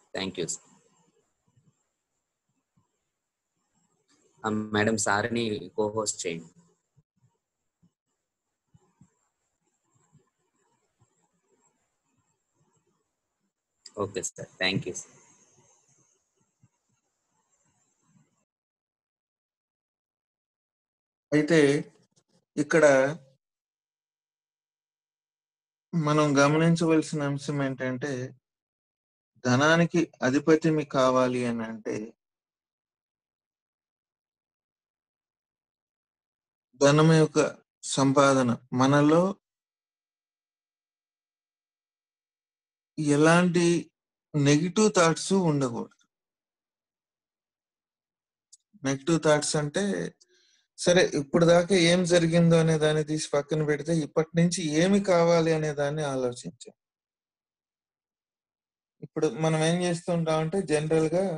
Thank you madam సార్ని co host చేయండి okay sir thank you sir అయితే ఇక్కడ మనం గమనించవలసిన అంశం ఏంటంటే ధనానికి అధిపతిమి కావాలి అని అంటే ధనం యొక్క సంపాదన మనలో ఎలాంటి నెగిటివ్ థాట్స్ ఉండకూడదు నెగిటివ్ థాట్స్ అంటే సరే ఇప్పుడు దాకా ఏం జరిగిందో అనే దాన్ని తీసి పక్కన పెడితే ఇప్పటి నుంచి ఏమి కావాలి అనే దాన్ని ఆలోచించాం ఇప్పుడు మనం ఏం చేస్తుంటాం అంటే జనరల్ గా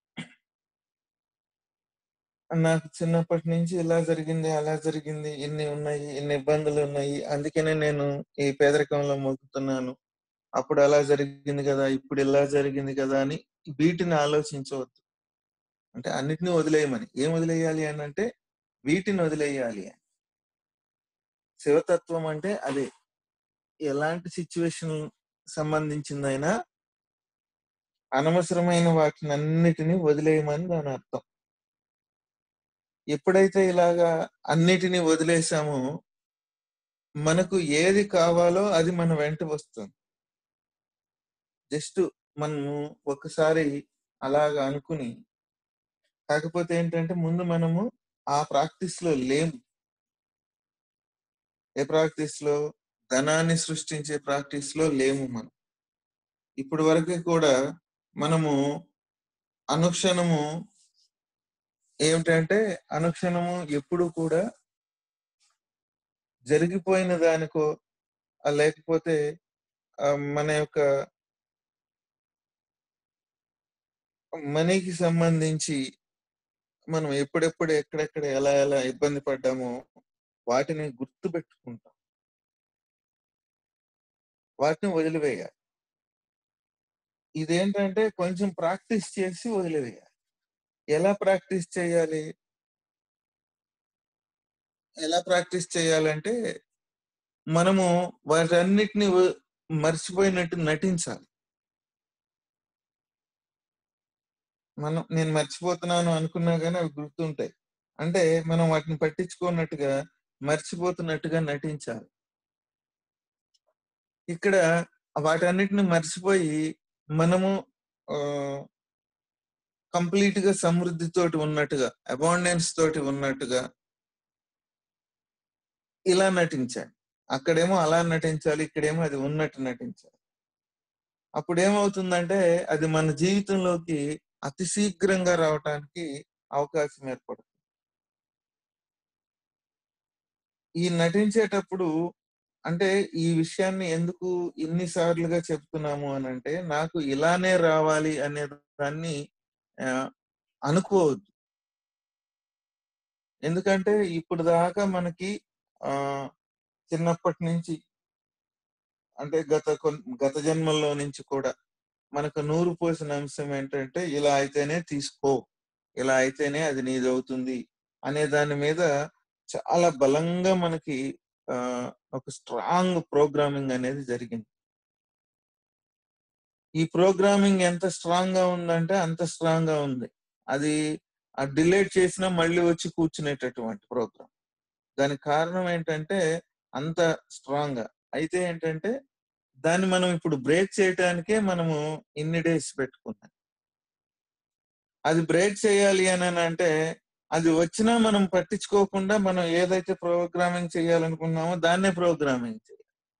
నాకు చిన్నప్పటి నుంచి ఇలా జరిగింది అలా జరిగింది ఇన్ని ఉన్నాయి ఇన్ని ఇబ్బందులు ఉన్నాయి అందుకనే నేను ఈ పేదరికంలో మొక్కుతున్నాను అప్పుడు అలా జరిగింది కదా ఇప్పుడు ఇలా జరిగింది కదా అని వీటిని ఆలోచించవద్దు అంటే అన్నిటిని వదిలేయమని ఏం వదిలేయాలి అని అంటే వీటిని వదిలేయాలి అని శివతత్వం అంటే అదే ఎలాంటి సిచ్యువేషన్ సంబంధించిందైనా అనవసరమైన వాటిని అన్నిటిని వదిలేయమని దాని అర్థం ఎప్పుడైతే ఇలాగా అన్నిటిని వదిలేసామో మనకు ఏది కావాలో అది మన వెంట వస్తుంది జస్ట్ మనము ఒకసారి అలాగా అనుకుని కాకపోతే ఏంటంటే ముందు మనము ఆ ప్రాక్టీస్ లో లేము ఏ ప్రాక్టీస్ లో ధనాన్ని సృష్టించే ప్రాక్టీస్ లో లేము మనం ఇప్పటి వరకు కూడా మనము అనుక్షణము ఏమిటంటే అనుక్షణము ఎప్పుడు కూడా జరిగిపోయిన దానికో ఆ లేకపోతే ఆ మన యొక్క మనీకి సంబంధించి మనం ఎప్పుడెప్పుడు ఎక్కడెక్కడ ఎలా ఎలా ఇబ్బంది పడ్డామో వాటిని గుర్తు పెట్టుకుంటాం వాటిని వదిలివేయాలి ఇదేంటంటే కొంచెం ప్రాక్టీస్ చేసి వదిలివేయాలి ఎలా ప్రాక్టీస్ చేయాలి ఎలా ప్రాక్టీస్ చేయాలంటే మనము వాటన్నిటిని వ- మర్చిపోయినట్టు నటించాలి మనం నేను మర్చిపోతున్నాను అనుకున్నా కానీ అవి గుర్తుంటాయి అంటే మనం వాటిని పట్టించుకున్నట్టుగా మర్చిపోతున్నట్టుగా నటించాలి ఇక్కడ వాటన్నిటిని మర్చిపోయి మనము కంప్లీట్ గా సమృద్ధితోటి ఉన్నట్టుగా అబాండెన్స్ తోటి ఉన్నట్టుగా ఇలా నటించాలి అక్కడేమో అలా నటించాలి ఇక్కడేమో అది ఉన్నట్టు నటించాలి అప్పుడు ఏమవుతుందంటే అది మన జీవితంలోకి అతి శీఘ్రంగా రావటానికి అవకాశం ఏర్పడుతుంది ఈ నటించేటప్పుడు అంటే ఈ విషయాన్ని ఎందుకు ఇన్నిసార్లుగా చెప్తున్నాము అని అంటే నాకు ఇలానే రావాలి అనే దాన్ని ఆ, అనుకోవద్దు ఎందుకంటే ఇప్పుడు దాకా మనకి ఆ చిన్నప్పటి నుంచి అంటే గత కొన్- గత జన్మల్లో నుంచి కూడా మనకు నూరు పోసిన అంశం ఏంటంటే ఇలా అయితేనే తీసుకో ఇలా అయితేనే అది నీది అవుతుంది అనే దాని మీద చాలా బలంగా మనకి ఆ ఒక స్ట్రాంగ్ ప్రోగ్రామింగ్ అనేది జరిగింది ఈ ప్రోగ్రామింగ్ ఎంత స్ట్రాంగ్ గా ఉందంటే అంత స్ట్రాంగ్ గా ఉంది అది డిలేట్ చేసినా మళ్ళీ వచ్చి కూర్చునేటటువంటి ప్రోగ్రామ్ దానికి కారణం ఏంటంటే అంత స్ట్రాంగ్ గా అయితే ఏంటంటే దాన్ని మనం ఇప్పుడు బ్రేక్ చేయటానికే మనము ఇన్ని డేస్ పెట్టుకున్నాం అది బ్రేక్ చేయాలి అని అంటే అది వచ్చినా మనం పట్టించుకోకుండా మనం ఏదైతే ప్రోగ్రామింగ్ చేయాలనుకున్నామో దాన్నే ప్రోగ్రామింగ్ చేయాలి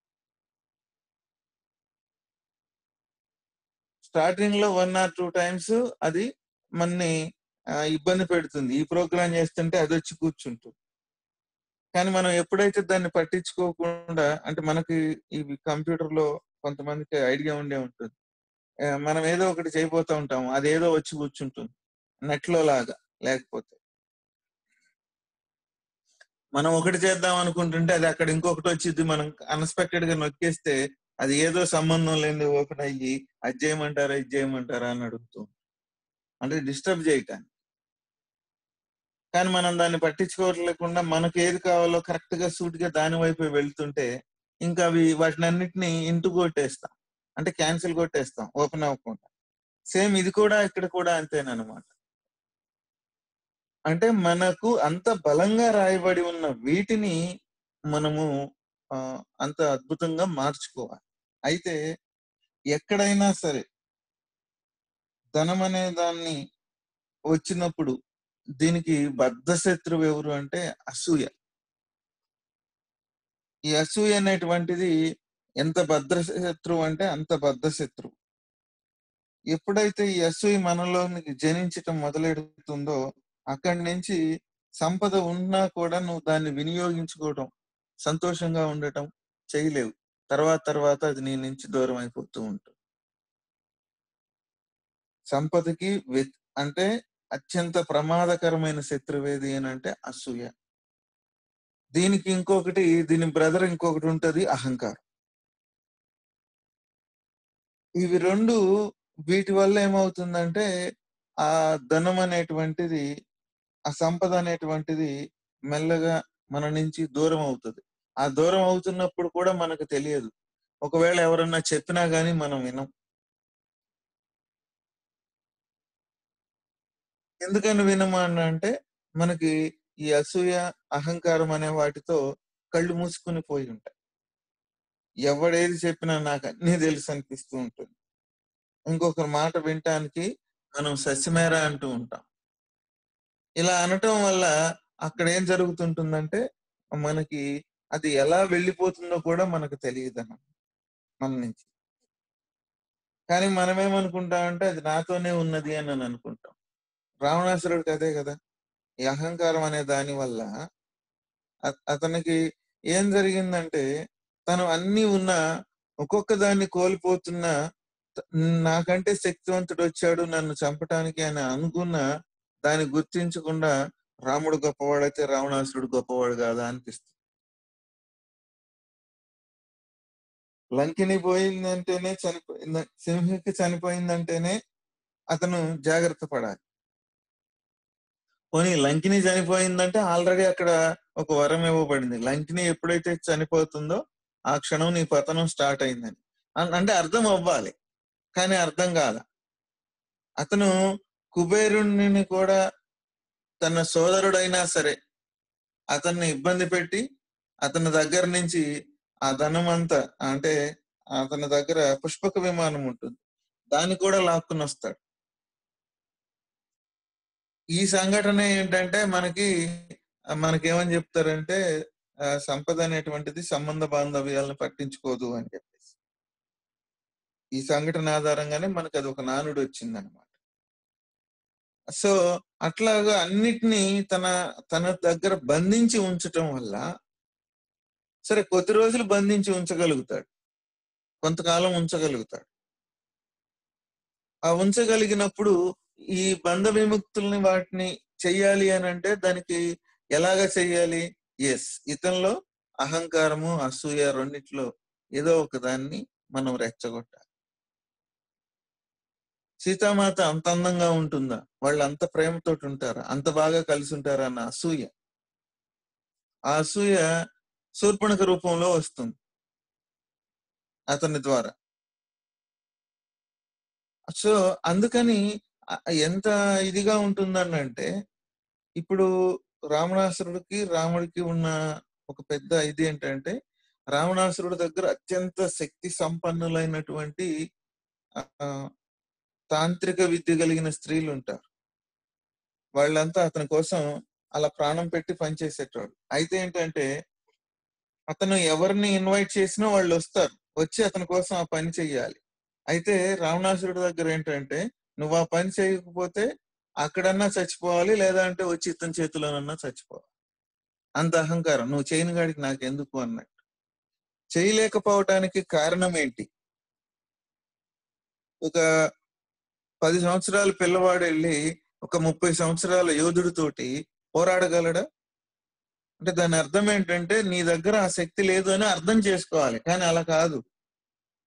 స్టార్టింగ్ లో వన్ ఆర్ టూ టైమ్స్ అది మనని ఆ, ఇబ్బంది పెడుతుంది ఈ ప్రోగ్రామ్ చేస్తుంటే అది వచ్చి కూర్చుంటుంది కానీ మనం ఎప్పుడైతే దాన్ని పట్టించుకోకుండా అంటే మనకి ఈ కంప్యూటర్ లో కొంతమందికి ఐడియా ఉండే ఉంటుంది ఆ, మనం ఏదో ఒకటి చేయబోతా ఉంటాము అది ఏదో వచ్చి కూర్చుంటుంది నెట్ లో లాగా లేకపోతే మనం ఒకటి చేద్దాం అనుకుంటుంటే అది అక్కడ ఇంకొకటి వచ్చింది మనం అన్ఎక్స్పెక్టెడ్ గా నొక్కేస్తే అది ఏదో సంబంధం లేని ఓపెన్ అయ్యి అది చేయమంటారా ఇది చేయమంటారా అని అడుగుతూ అంటే డిస్టర్బ్ చేయటానికి కానీ మనం దాన్ని పట్టించుకోవట్లేకుండా మనకు ఏది కావాలో కరెక్ట్ గా సూట్ గా దాని వైపు వెళ్తుంటే ఇంకా అవి వాటిని అన్నిటిని ఇంటూ కొట్టేస్తాం అంటే క్యాన్సిల్ కొట్టేస్తాం ఓపెన్ అవ్వకుండా సేమ్ ఇది కూడా ఇక్కడ కూడా అంతేనమాట అంటే మనకు అంత బలంగా రాయబడి ఉన్న వీటిని మనము ఆ, అంత అద్భుతంగా మార్చుకోవాలి అయితే ఎక్కడైనా సరే ధనం అనే దాన్ని వచ్చినప్పుడు దీనికి బద్ధ శత్రువు ఎవరు అంటే అసూయ ఈ అసూయ అనేటువంటిది ఎంత భద్ర శత్రువు అంటే అంత బద్ధ శత్రువు ఎప్పుడైతే ఈ అసూయ మనలోనికి జనించటం మొదలెడుతుందో అక్కడి నుంచి సంపద ఉన్నా కూడా నువ్వు దాన్ని వినియోగించుకోవటం సంతోషంగా ఉండటం చేయలేవు తర్వాత తర్వాత అది నీ నుంచి దూరం అయిపోతూ ఉంటుంది సంపదకి వె- అంటే అత్యంత ప్రమాదకరమైన శత్రువేది అని అంటే అసూయ దీనికి ఇంకొకటి దీని బ్రదర్ ఇంకొకటి ఉంటది అహంకారం ఇవి రెండు వీటి వల్ల ఏమవుతుందంటే ఆ ధనం అనేటువంటిది ఆ సంపద అనేటువంటిది మెల్లగా మన నుంచి దూరం అవుతుంది ఆ దూరం అవుతున్నప్పుడు కూడా మనకు తెలియదు ఒకవేళ ఎవరన్నా చెప్పినా గానీ మనం వినం ఎందుకని వినమా అని అంటే మనకి ఈ అసూయ అహంకారం అనే వాటితో కళ్ళు మూసుకుని పోయి ఉంటాయి ఎవడేది చెప్పినా నాకు అన్నీ తెలుసు అనిపిస్తూ ఉంటుంది ఇంకొకరి మాట వినటానికి మనం సస్యమేర అంటూ ఉంటాం ఇలా అనటం వల్ల అక్కడ ఏం జరుగుతుంటుందంటే మనకి అది ఎలా వెళ్ళిపోతుందో కూడా మనకు తెలియదు అన్నమాట మన నుంచి కానీ మనమేమనుకుంటామంటే అది నాతోనే ఉన్నది అని అని అనుకుంటాం రావణాసురుడికి అదే కదా ఈ అహంకారం అనే దాని వల్ల అ- అతనికి ఏం జరిగిందంటే తను అన్ని ఉన్నా ఒక్కొక్క దాన్ని కోల్పోతున్న త- నాకంటే శక్తివంతుడు వచ్చాడు నన్ను చంపటానికి అని అనుకున్న దాన్ని గుర్తించకుండా రాముడు గొప్పవాడైతే రావణాసురుడు గొప్పవాడు కాదా అనిపిస్తుంది లంకిని పోయిందంటేనే చనిపోయింద సింహకి చనిపోయిందంటేనే అతను జాగ్రత్త పడాలి పోనీ లంకిని చనిపోయిందంటే ఆల్రెడీ అక్కడ ఒక వరం ఇవ్వబడింది లంకిని ఎప్పుడైతే చనిపోతుందో ఆ క్షణం నీ పతనం స్టార్ట్ అయిందని అన్- అంటే అర్థం అవ్వాలి కానీ అర్థం కాల అతను కుబేరుణ్ణి కూడా తన సోదరుడైనా సరే అతన్ని ఇబ్బంది పెట్టి అతని దగ్గర నుంచి ఆ ధనం అంతా అంటే అతని దగ్గర పుష్పక విమానం ఉంటుంది దాన్ని కూడా లాక్కుని వస్తాడు ఈ సంఘటన ఏంటంటే మనకి మనకేమని చెప్తారంటే ఆ, సంపద అనేటువంటిది సంబంధ బాంధవ్యాలను పట్టించుకోదు అని చెప్పేసి ఈ సంఘటన ఆధారంగానే మనకి అది ఒక నానుడు వచ్చింది అనమాట సో అట్లాగా అన్నిటినీ తన తన దగ్గర బంధించి ఉంచటం వల్ల సరే కొద్ది రోజులు బంధించి ఉంచగలుగుతాడు కొంతకాలం ఉంచగలుగుతాడు ఆ ఉంచగలిగినప్పుడు ఈ బంధ విముక్తుల్ని వాటిని చెయ్యాలి అని అంటే దానికి ఎలాగ చెయ్యాలి ఎస్ ఇతనిలో అహంకారము అసూయ రెండిట్లో ఏదో ఒక దాన్ని మనం రెచ్చగొట్టాలి సీతామాత అంత అందంగా ఉంటుందా వాళ్ళు అంత ప్రేమతోటి ఉంటారా అంత బాగా కలిసి ఉంటారా అన్న అసూయ ఆ అసూయ శూర్పణక రూపంలో వస్తుంది అతని ద్వారా సో అందుకని ఆ- ఎంత ఇదిగా ఉంటుందని అంటే ఇప్పుడు రావణాసురుడికి రాముడికి ఉన్న ఒక పెద్ద ఇది ఏంటంటే రావణాసురుడి దగ్గర అత్యంత శక్తి సంపన్నులైనటువంటి ఆ, తాంత్రిక విద్య కలిగిన స్త్రీలు ఉంటారు వాళ్ళంతా అతని కోసం అలా ప్రాణం పెట్టి పనిచేసేటోళ్ళు అయితే ఏంటంటే అతను ఎవరిని ఇన్వైట్ చేసినా వాళ్ళు వస్తారు వచ్చి అతని కోసం ఆ పని చెయ్యాలి అయితే రావణాసురుడి దగ్గర ఏంటంటే నువ్వు ఆ పని చేయకపోతే అక్కడన్నా చచ్చిపోవాలి లేదా అంటే వచ్చి ఇతని చేతిలోనన్నా చచ్చిపోవాలి అంత అహంకారం నువ్వు చేయని గాడికి నాకెందుకు అన్నట్టు చేయలేకపోవటానికి కారణం ఏంటి ఒక పది సంవత్సరాల పిల్లవాడు వెళ్ళి ఒక ముప్పై సంవత్సరాల యోధుడితోటి పోరాడగలడా అంటే దాని అర్థం ఏంటంటే నీ దగ్గర ఆ శక్తి లేదు అని అర్థం చేసుకోవాలి కానీ అలా కాదు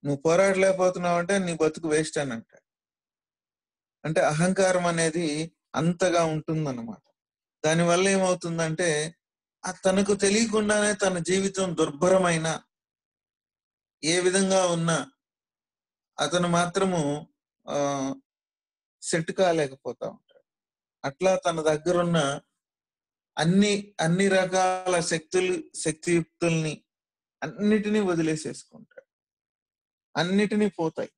నువ్వు పోరాడలేకపోతున్నావు అంటే నీ బతుకు వేస్ట్ అని అంటాడు అంటే అహంకారం అనేది అంతగా ఉంటుందన్నమాట దానివల్ల ఏమవుతుందంటే ఆ తనకు తెలియకుండానే తన జీవితం దుర్భరమైన ఏ విధంగా ఉన్నా అతను మాత్రము ఆ సెట్ కాలేకపోతా ఉంటాడు అట్లా తన దగ్గరున్న అన్ని అన్ని రకాల శక్తులు శక్తియుక్తుల్ని అన్నిటినీ వదిలేసేసుకుంటాడు అన్నిటినీ పోతాయి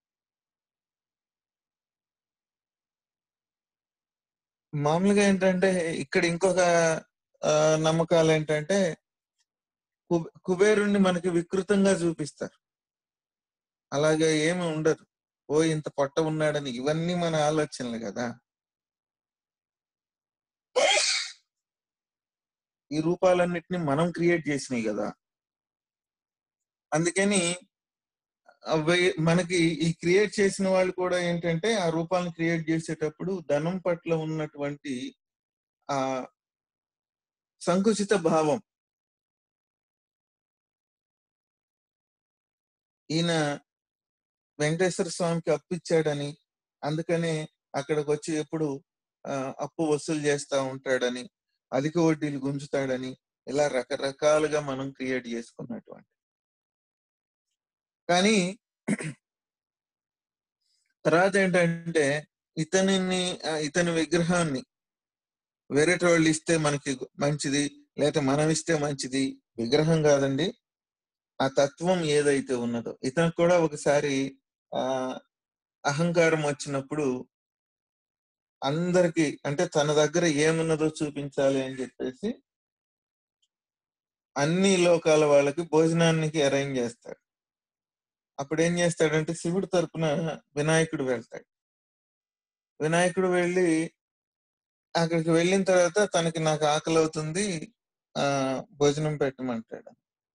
మామూలుగా ఏంటంటే ఇక్కడ ఇంకొక ఆ, నమ్మకాలు ఏంటంటే కు- కుబేరుణ్ణి మనకి వికృతంగా చూపిస్తారు అలాగే ఏమి ఉండదు ఓ ఇంత పొట్ట ఉన్నాడని ఇవన్నీ మన ఆలోచనలు కదా ఈ రూపాలన్నిటిని మనం క్రియేట్ చేసినాయి కదా అందుకని అవి మనకి ఈ క్రియేట్ చేసిన వాళ్ళు కూడా ఏంటంటే ఆ రూపాలను క్రియేట్ చేసేటప్పుడు ధనం పట్ల ఉన్నటువంటి ఆ సంకుచిత భావం ఈయన వెంకటేశ్వర స్వామికి అప్పు ఇచ్చాడని అందుకనే అక్కడికి వచ్చి ఎప్పుడు ఆ, అప్పు వసూలు చేస్తా ఉంటాడని అధిక వడ్డీలు గుంజుతాడని ఇలా రకరకాలుగా మనం క్రియేట్ చేసుకున్నటువంటి కానీ తర్వాత ఏంటంటే ఇతనిని ఆ, ఇతని విగ్రహాన్ని వేరే వాళ్ళు ఇస్తే మనకి మంచిది లేక మనం ఇస్తే మంచిది విగ్రహం కాదండి ఆ తత్వం ఏదైతే ఉన్నదో ఇతనికి కూడా ఒకసారి ఆ అహంకారం వచ్చినప్పుడు అందరికి అంటే తన దగ్గర ఏమున్నదో చూపించాలి అని చెప్పేసి అన్ని లోకాల వాళ్ళకి భోజనానికి అరేంజ్ చేస్తాడు అప్పుడు ఏం చేస్తాడంటే శివుడి తరపున వినాయకుడు వెళ్తాడు వినాయకుడు వెళ్ళి అక్కడికి వెళ్ళిన తర్వాత తనకి నాకు ఆకలి అవుతుంది ఆ భోజనం పెట్టమంటాడు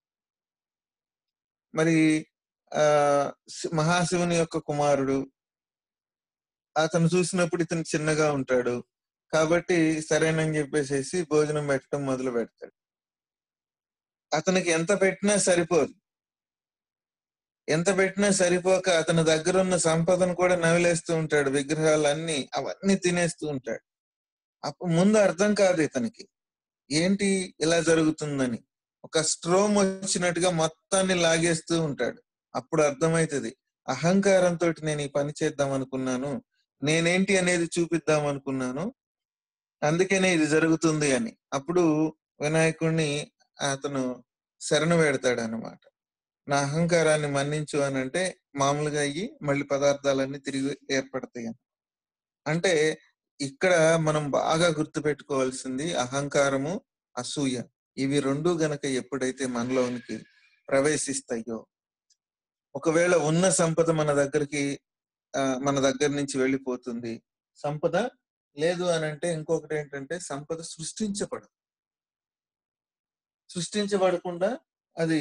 మరి ఆ శి- మహాశివుని యొక్క కుమారుడు అతను చూసినప్పుడు ఇతను చిన్నగా ఉంటాడు కాబట్టి సరేనని చెప్పేసేసి భోజనం పెట్టడం మొదలు పెడతాడు అతనికి ఎంత పెట్టినా సరిపోదు ఎంత పెట్టినా సరిపోక అతని దగ్గర ఉన్న సంపదను కూడా నవిలేస్తూ ఉంటాడు విగ్రహాలన్నీ అవన్నీ తినేస్తూ ఉంటాడు అప్పుడు ముందు అర్థం కాదు ఇతనికి ఏంటి ఇలా జరుగుతుందని ఒక స్ట్రోమ్ వచ్చినట్టుగా మొత్తాన్ని లాగేస్తూ ఉంటాడు అప్పుడు అర్థమవుతుంది అహంకారంతో నేను ఈ పని చేద్దాం అనుకున్నాను నేనేంటి అనేది చూపిద్దాం అనుకున్నాను అందుకనే ఇది జరుగుతుంది అని అప్పుడు వినాయకుడిని అతను శరణు పెడతాడు అనమాట నా అహంకారాన్ని మన్నించు అని అంటే మామూలుగా అయ్యి మళ్ళీ పదార్థాలన్నీ తిరిగి ఏర్పడతాయి అని అంటే ఇక్కడ మనం బాగా గుర్తు పెట్టుకోవాల్సింది అహంకారము అసూయ ఇవి రెండు గనక ఎప్పుడైతే మనలోనికి ప్రవేశిస్తాయో ఒకవేళ ఉన్న సంపద మన దగ్గరికి ఆ, మన దగ్గర నుంచి వెళ్ళిపోతుంది సంపద లేదు అని అంటే ఇంకొకటి ఏంటంటే సంపద సృష్టించబడదు సృష్టించబడకుండా అది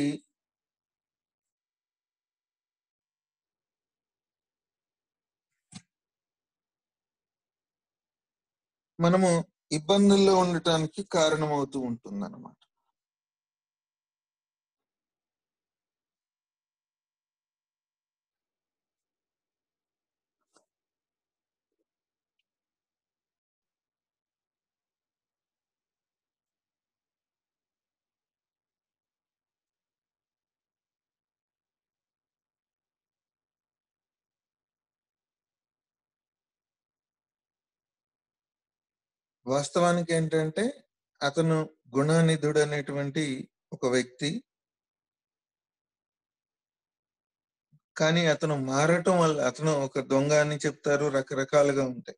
మనము ఇబ్బందుల్లో ఉండటానికి కారణమవుతూ ఉంటుంది అనమాట వాస్తవానికి ఏంటంటే అతను గుణానిధుడు అనేటువంటి ఒక వ్యక్తి కానీ అతను మారటం వల్ల అతను ఒక దొంగ అని చెప్తారు రకరకాలుగా ఉంటాయి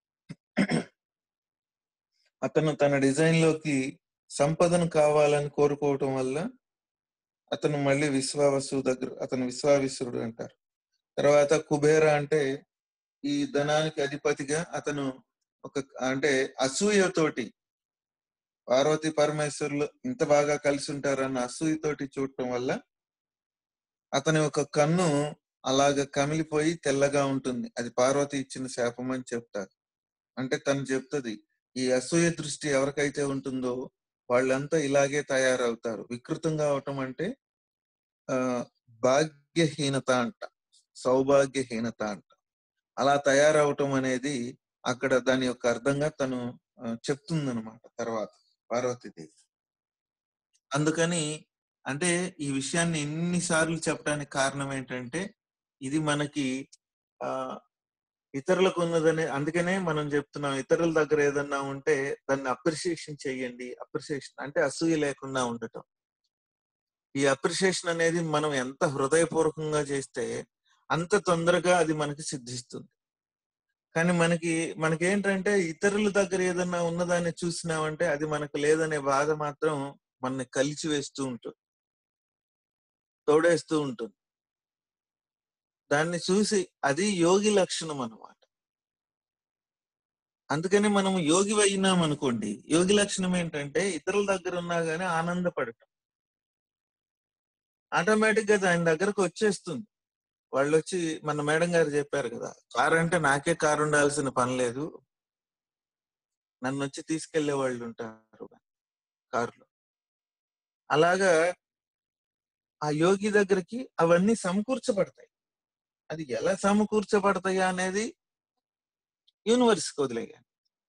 అతను తన డిజైన్ లోకి సంపదను కావాలని కోరుకోవటం వల్ల అతను మళ్ళీ విశ్వావసు దగ్గర అతను విశ్వావిశ్వరుడు అంటారు తర్వాత కుబేర అంటే ఈ ధనానికి అధిపతిగా అతను ఒక అంటే అసూయతోటి పార్వతి పరమేశ్వరులు ఇంత బాగా కలిసి ఉంటారన్న అసూయతోటి చూడటం వల్ల అతని ఒక కన్ను అలాగ కమిలిపోయి తెల్లగా ఉంటుంది అది పార్వతి ఇచ్చిన శాపం అని చెప్తారు అంటే తను చెప్తుంది ఈ అసూయ దృష్టి ఎవరికైతే ఉంటుందో వాళ్ళంతా ఇలాగే తయారవుతారు వికృతంగా అవటం అంటే ఆ భాగ్యహీనత అంట సౌభాగ్యహీనత అంట అలా తయారవటం అనేది అక్కడ దాని యొక్క అర్థంగా తను చెప్తుందనమాట తర్వాత పార్వతీదేవి అందుకని అంటే ఈ విషయాన్ని ఎన్నిసార్లు చెప్పడానికి కారణం ఏంటంటే ఇది మనకి ఆ ఇతరులకు ఉన్నదనే అందుకనే మనం చెప్తున్నాం ఇతరుల దగ్గర ఏదన్నా ఉంటే దాన్ని అప్రిసియేషన్ చెయ్యండి అప్రిసియేషన్ అంటే అసూయ లేకుండా ఉండటం ఈ అప్రిసియేషన్ అనేది మనం ఎంత హృదయపూర్వకంగా చేస్తే అంత తొందరగా అది మనకి సిద్ధిస్తుంది కానీ మనకి మనకి ఏంటంటే ఇతరుల దగ్గర ఏదన్నా ఉన్నదాన్ని చూసినామంటే అది మనకు లేదనే బాధ మాత్రం మనని కలిచి వేస్తూ ఉంటుంది తోడేస్తూ ఉంటుంది దాన్ని చూసి అది యోగి లక్షణం అన్నమాట అందుకని మనం యోగి అయినాం అనుకోండి యోగి లక్షణం ఏంటంటే ఇతరుల దగ్గర ఉన్నా గానీ ఆనందపడటం ఆటోమేటిక్ గా దాని దగ్గరకు వచ్చేస్తుంది వాళ్ళు వచ్చి మన మేడం గారు చెప్పారు కదా కారు అంటే నాకే కారు ఉండాల్సిన పని లేదు నన్ను వచ్చి తీసుకెళ్లే వాళ్ళు ఉంటారు కారులో అలాగా ఆ యోగి దగ్గరికి అవన్నీ సమకూర్చబడతాయి అది ఎలా సమకూర్చబడతాయా అనేది యూనివర్స్కి వదిలేయాలి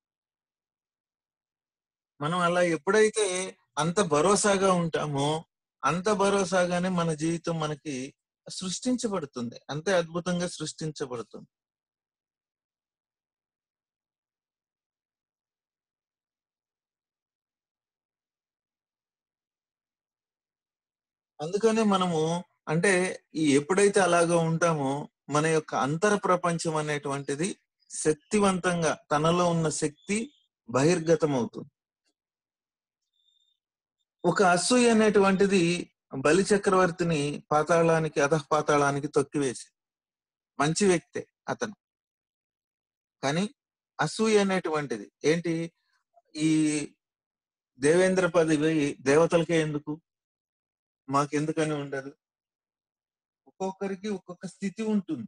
మనం అలా ఎప్పుడైతే అంత భరోసాగా ఉంటామో అంత భరోసాగానే మన జీవితం మనకి సృష్టించబడుతుంది అంతే అద్భుతంగా సృష్టించబడుతుంది అందుకనే మనము అంటే ఈ ఎప్పుడైతే అలాగా ఉంటామో మన యొక్క అంతర ప్రపంచం అనేటువంటిది శక్తివంతంగా తనలో ఉన్న శక్తి బహిర్గతం అవుతుంది ఒక అసూయ అనేటువంటిది బలి చక్రవర్తిని పాతాళానికి అధః పాతాళానికి తొక్కివేసి మంచి వ్యక్తే అతను కానీ అసూయ అనేటువంటిది ఏంటి ఈ దేవేంద్ర పదవి దేవతలకే ఎందుకు మాకెందుకని ఉండదు ఒక్కొక్కరికి ఒక్కొక్క స్థితి ఉంటుంది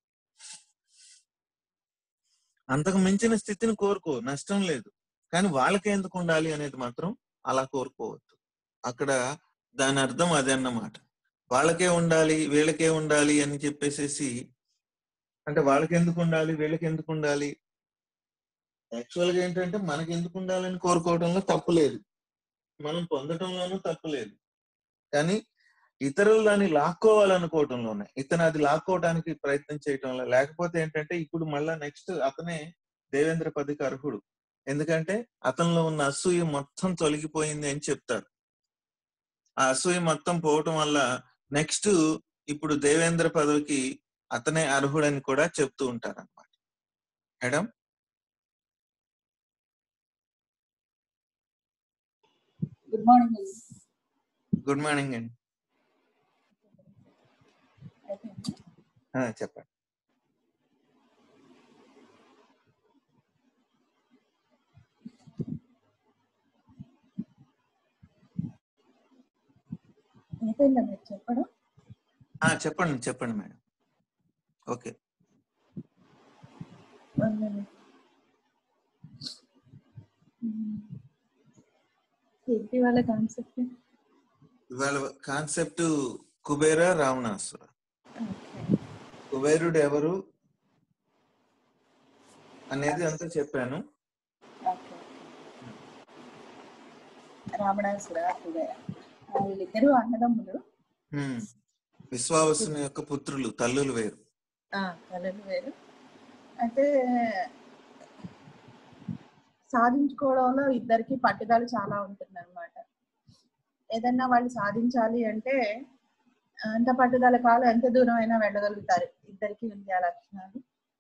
అంతకు మించిన స్థితిని కోరుకో నష్టం లేదు కానీ వాళ్ళకే ఎందుకు ఉండాలి అనేది మాత్రం అలా కోరుకోవద్దు అక్కడ దాని అర్థం అదే అన్నమాట వాళ్ళకే ఉండాలి వీళ్ళకే ఉండాలి అని చెప్పేసేసి అంటే వాళ్ళకి ఎందుకు ఉండాలి వీళ్ళకి ఎందుకు ఉండాలి యాక్చువల్ గా ఏంటంటే మనకి ఎందుకు ఉండాలని కోరుకోవడంలో తప్పు లేదు మనం పొందటంలోనూ తప్పు లేదు కానీ ఇతరులు దాన్ని లాక్కోవాలనుకోవటంలోనే ఇతను అది లాక్కోవడానికి ప్రయత్నం చేయటంలో లేకపోతే ఏంటంటే ఇప్పుడు మళ్ళా నెక్స్ట్ అతనే దేవేంద్ర పదికి అర్హుడు ఎందుకంటే అతనిలో ఉన్న అసూయ మొత్తం తొలగిపోయింది అని చెప్తారు ఆ అసూయ మొత్తం పోవటం వల్ల నెక్స్ట్ ఇప్పుడు దేవేంద్ర పదవికి అతనే అర్హుడని కూడా చెప్తూ ఉంటారు అనమాట మేడం గుడ్ మార్నింగ్ అండి గుడ్ మార్నింగ్ అండి అయిపోయిందా? ఆ, చెప్పండి అయిపోయిందా మీరు చెప్పడం ఆ, చెప్పండి చెప్పండి మేడం ఓకే వన్ మినిట్ ఏంటి వాళ్ళ కాన్సెప్ట్ ఇవాళ కాన్సెప్ట్ కుబేర రావణాసుర కుబేరుడు ఎవరు అనేది అంతా చెప్పాను ఓకే రావణాసుర కుబేర ఆ, వీళ్ళిద్దరూ అన్నదమ్ములు హ్మ్. విశ్వావసుని యొక్క పుత్రులు తల్లులు వేరు ఆ, కళలు వేరు అయితే సాధించుకోవడంలో ఇద్దరికి పట్టుదల చాలా ఉంటుంది అనమాట ఏదన్నా వాళ్ళు సాధించాలి అంటే ఎంత పట్టుదల కాలం ఎంత దూరం అయినా వెళ్ళగలుగుతారు ఇద్దరికి ఉంది ఆ లక్షణాలు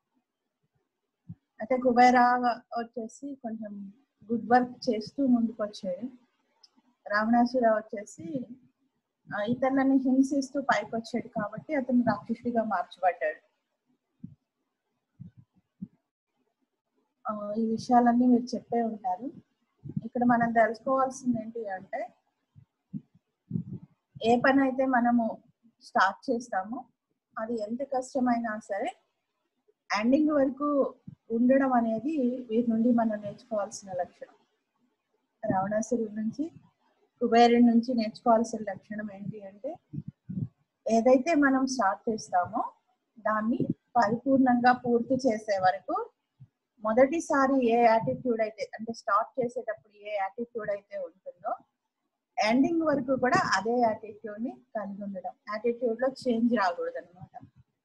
అయితే కుబేరా వచ్చేసి కొంచెం గుడ్ వర్క్ చేస్తూ ముందుకు వచ్చాడు రావణాసుర వచ్చేసి ఆ, ఇతరులని హింసిస్తూ పైకి వచ్చాడు కాబట్టి అతను రాక్షసుడిగా మార్చబడ్డాడు ఆ, ఈ విషయాలన్నీ మీరు చెప్పే ఉంటారు ఇక్కడ మనం తెలుసుకోవాల్సింది ఏంటి అంటే ఏ పని అయితే మనము స్టార్ట్ చేస్తామో అది ఎంత కష్టమైనా సరే ఎండింగ్ వరకు ఉండడం అనేది వీరి నుండి మనం నేర్చుకోవాల్సిన లక్షణం రావణాసురుడి నుంచి కుబేరుడి నుంచి నేర్చుకోవాల్సిన లక్షణం ఏంటి అంటే ఏదైతే మనం స్టార్ట్ చేస్తామో దాన్ని పరిపూర్ణంగా పూర్తి చేసే వరకు మొదటిసారి ఏ యాటిట్యూడ్ అయితే అంటే స్టార్ట్ చేసేటప్పుడు ఏ యాటిట్యూడ్ అయితే ఉంటుందో ఎండింగ్ వరకు కూడా అదే యాటిట్యూడ్ ని కలిగి ఉండడం యాటిట్యూడ్ లో చేంజ్ రాకూడదు అనమాట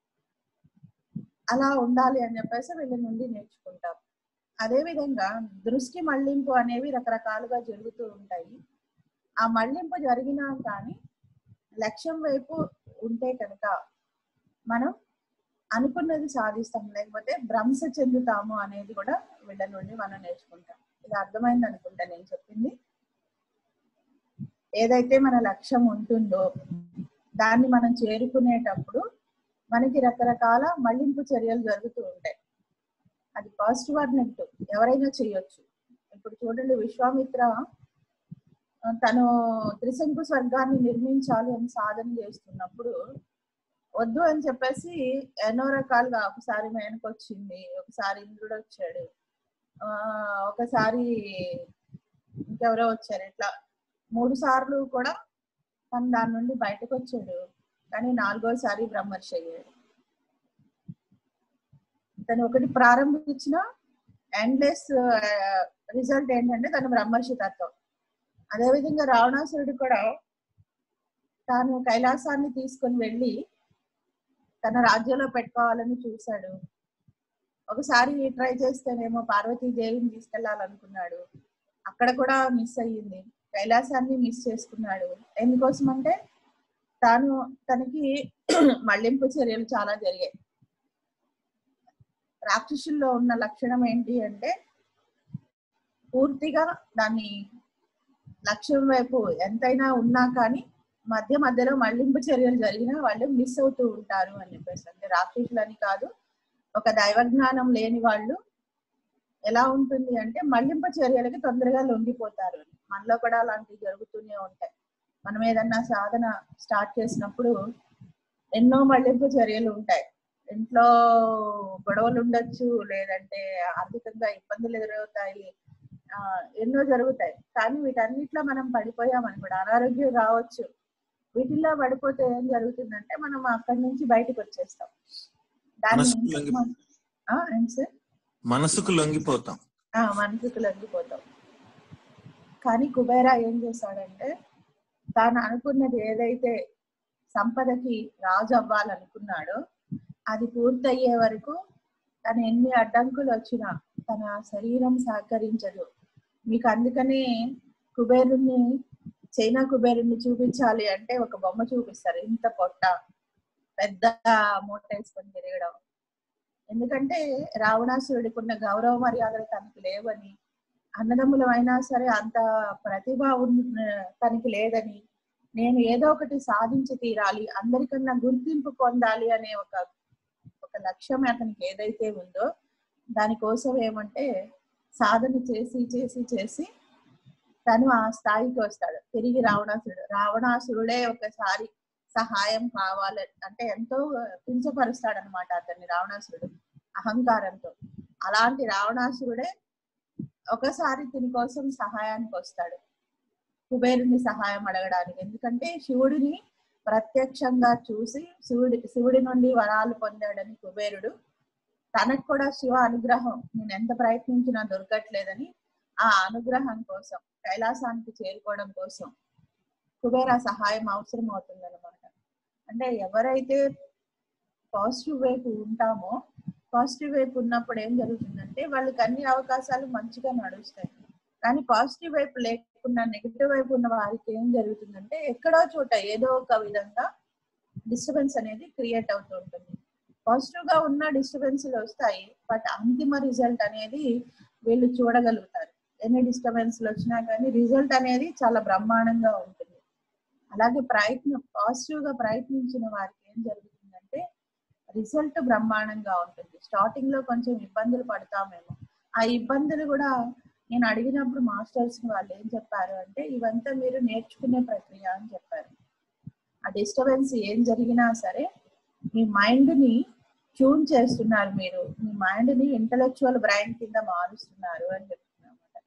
అలా ఉండాలి అని చెప్పేసి వీళ్ళ నుండి నేర్చుకుంటాం అదే విధంగా దృష్టి మళ్లింపు అనేవి రకరకాలుగా జరుగుతూ ఉంటాయి ఆ మళ్లింపు జరిగినా కానీ లక్ష్యం వైపు ఉంటే కనుక మనం అనుకున్నది సాధిస్తాం లేకపోతే భ్రంశ చెందుతాము అనేది కూడా వీళ్ళ నుండి మనం నేర్చుకుంటాం ఇది అర్థమైంది అనుకుంటా నేను చెప్పింది ఏదైతే మన లక్ష్యం ఉంటుందో దాన్ని మనం చేరుకునేటప్పుడు మనకి రకరకాల మళ్లింపు చర్యలు జరుగుతూ ఉంటాయి అది పాజిటివ్ ఆర్ నెగిటివ్ ఎవరైనా చేయొచ్చు ఇప్పుడు చూడండి విశ్వామిత్ర ఆ, తను త్రిశంకు స్వర్గాన్ని నిర్మించాలి అని సాధన చేస్తున్నప్పుడు వద్దు అని చెప్పేసి ఎన్నో రకాలుగా ఒకసారి మేనకు వచ్చింది ఒకసారి ఇంద్రుడు వచ్చాడు ఆ ఒకసారి ఇంకెవరో వచ్చారు ఇట్లా మూడు సార్లు కూడా తను దాని నుండి బయటకు వచ్చాడు కానీ నాలుగోసారి బ్రహ్మర్షి అయ్యాడు తను ఒకటి ప్రారంభించిన ఎండ్లెస్ రిజల్ట్ ఏంటంటే తను బ్రహ్మర్షి తత్వం అదేవిధంగా రావణాసురుడు కూడా తాను కైలాసాన్ని తీసుకొని వెళ్ళి తన రాజ్యంలో పెట్టుకోవాలని చూశాడు ఒకసారి ట్రై చేస్తేనేమో పార్వతీదేవిని తీసుకెళ్లాలనుకున్నాడు అక్కడ కూడా మిస్ అయ్యింది కైలాసాన్ని మిస్ చేసుకున్నాడు ఎందుకోసం అంటే తాను తనకి మళ్లింపు చర్యలు చాలా జరిగాయి రాక్షసుల్లో ఉన్న లక్షణం ఏంటి అంటే పూర్తిగా దాన్ని లక్ష్యం వైపు ఎంతైనా ఉన్నా కానీ మధ్య మధ్యలో మళ్లింపు చర్యలు జరిగినా వాళ్ళు మిస్ అవుతూ ఉంటారు అని చెప్పేసి అంటే రాక్షసులని కాదు ఒక దైవ జ్ఞానం లేని వాళ్ళు ఎలా ఉంటుంది అంటే మళ్లింపు చర్యలకి తొందరగా లొంగిపోతారు అని. మనలో కూడా అలాంటివి జరుగుతూనే ఉంటాయి మనం ఏదన్నా సాధన స్టార్ట్ చేసినప్పుడు ఎన్నో మళ్లింపు చర్యలు ఉంటాయి ఇంట్లో గొడవలు ఉండొచ్చు లేదంటే ఆర్థికంగా ఇబ్బందులు ఎదురవుతాయి ఆ ఎన్నో జరుగుతాయి కానీ వీటన్నిటిలో మనం పడిపోయాం అనుకోండి అనారోగ్యం రావచ్చు వీటిల్లో పడిపోతే ఏం జరుగుతుందంటే మనం అక్కడి నుంచి బయటకు వచ్చేస్తాం దాన్ని మనసుకు లొంగి- ఆ, ఏంటి సార్ మనసుకు లొంగిపోతాం ఆ మనసుకు లొంగిపోతాం కానీ కుబేరా ఏం చేశాడంటే తాను అనుకున్నది ఏదైతే సంపదకి రాజు అవ్వాలనుకున్నాడో అది పూర్తయ్యే వరకు తను ఎన్ని అడ్డంకులు వచ్చినా తన శరీరం సహకరించదు మీకు అందుకనే కుబేరుణ్ణి చైనా కుబేరుణ్ణి చూపించాలి అంటే ఒక బొమ్మ చూపిస్తారు ఇంత పొట్ట పెద్ద మూట వేసుకొని తిరగడం ఎందుకంటే రావణాసురుడికి ఉన్న గౌరవ మర్యాదలు తనకు లేవని అన్నదమ్ములం అయినా సరే అంత ప్రతిభ ఉన్న తనకి లేదని నేను ఏదో ఒకటి సాధించి తీరాలి అందరికన్నా గుర్తింపు పొందాలి అనే ఒక ఒక లక్ష్యం అతనికి ఏదైతే ఉందో దానికోసం ఏమంటే సాధన చేసి చేసి చేసి తను ఆ స్థాయికి వస్తాడు తిరిగి రావణాసురుడు రావణాసురుడే ఒకసారి సహాయం కావాలి అంటే ఎంతో కించపరుస్తాడు అనమాట అతన్ని రావణాసురుడు అహంకారంతో అలాంటి రావణాసురుడే ఒకసారి దీని కోసం సహాయానికి వస్తాడు కుబేరుని సహాయం అడగడానికి ఎందుకంటే శివుడిని ప్రత్యక్షంగా చూసి శివుడి శివుడి నుండి వరాలు పొందాడని కుబేరుడు తనకు కూడా శివ అనుగ్రహం నేను ఎంత ప్రయత్నించినా దొరకట్లేదని ఆ అనుగ్రహం కోసం కైలాసానికి చేరుకోవడం కోసం కుబేర సహాయం అవసరం అవుతుంది అనమాట అంటే ఎవరైతే పాజిటివ్ వైపు ఉంటామో పాజిటివ్ వైపు ఉన్నప్పుడు ఏం జరుగుతుందంటే వాళ్ళకి అన్ని అవకాశాలు మంచిగా నడుస్తాయి కానీ పాజిటివ్ వైపు లేకుండా నెగిటివ్ వైపు ఉన్న వారికి ఏం జరుగుతుందంటే ఎక్కడో చోట ఏదో ఒక విధంగా డిస్టర్బెన్స్ అనేది క్రియేట్ అవుతూ ఉంటుంది పాజిటివ్ గా ఉన్న డిస్టర్బెన్స్ వస్తాయి బట్ అంతిమ రిజల్ట్ అనేది వీళ్ళు చూడగలుగుతారు ఎన్ని డిస్టర్బెన్స్ వచ్చినా కానీ రిజల్ట్ అనేది చాలా బ్రహ్మాండంగా ఉంటుంది అలాగే ప్రయత్నం పాజిటివ్ గా ప్రయత్నించిన వారికి ఏం జరుగుతుందంటే రిజల్ట్ బ్రహ్మాండంగా ఉంటుంది స్టార్టింగ్ లో కొంచెం ఇబ్బందులు పడతామేమో ఆ ఇబ్బందులు కూడా నేను అడిగినప్పుడు మాస్టర్స్ వాళ్ళు ఏం చెప్పారు అంటే ఇవంతా మీరు నేర్చుకునే ప్రక్రియ అని చెప్పారు ఆ డిస్టర్బెన్స్ ఏం జరిగినా సరే మీ మైండ్ ని ట్యూన్ చేస్తున్నారు మీరు మీ మైండ్ ని ఇంటలెక్చువల్ బ్రైన్ కింద మారుస్తున్నారు అని చెప్తున్నారు అన్నమాట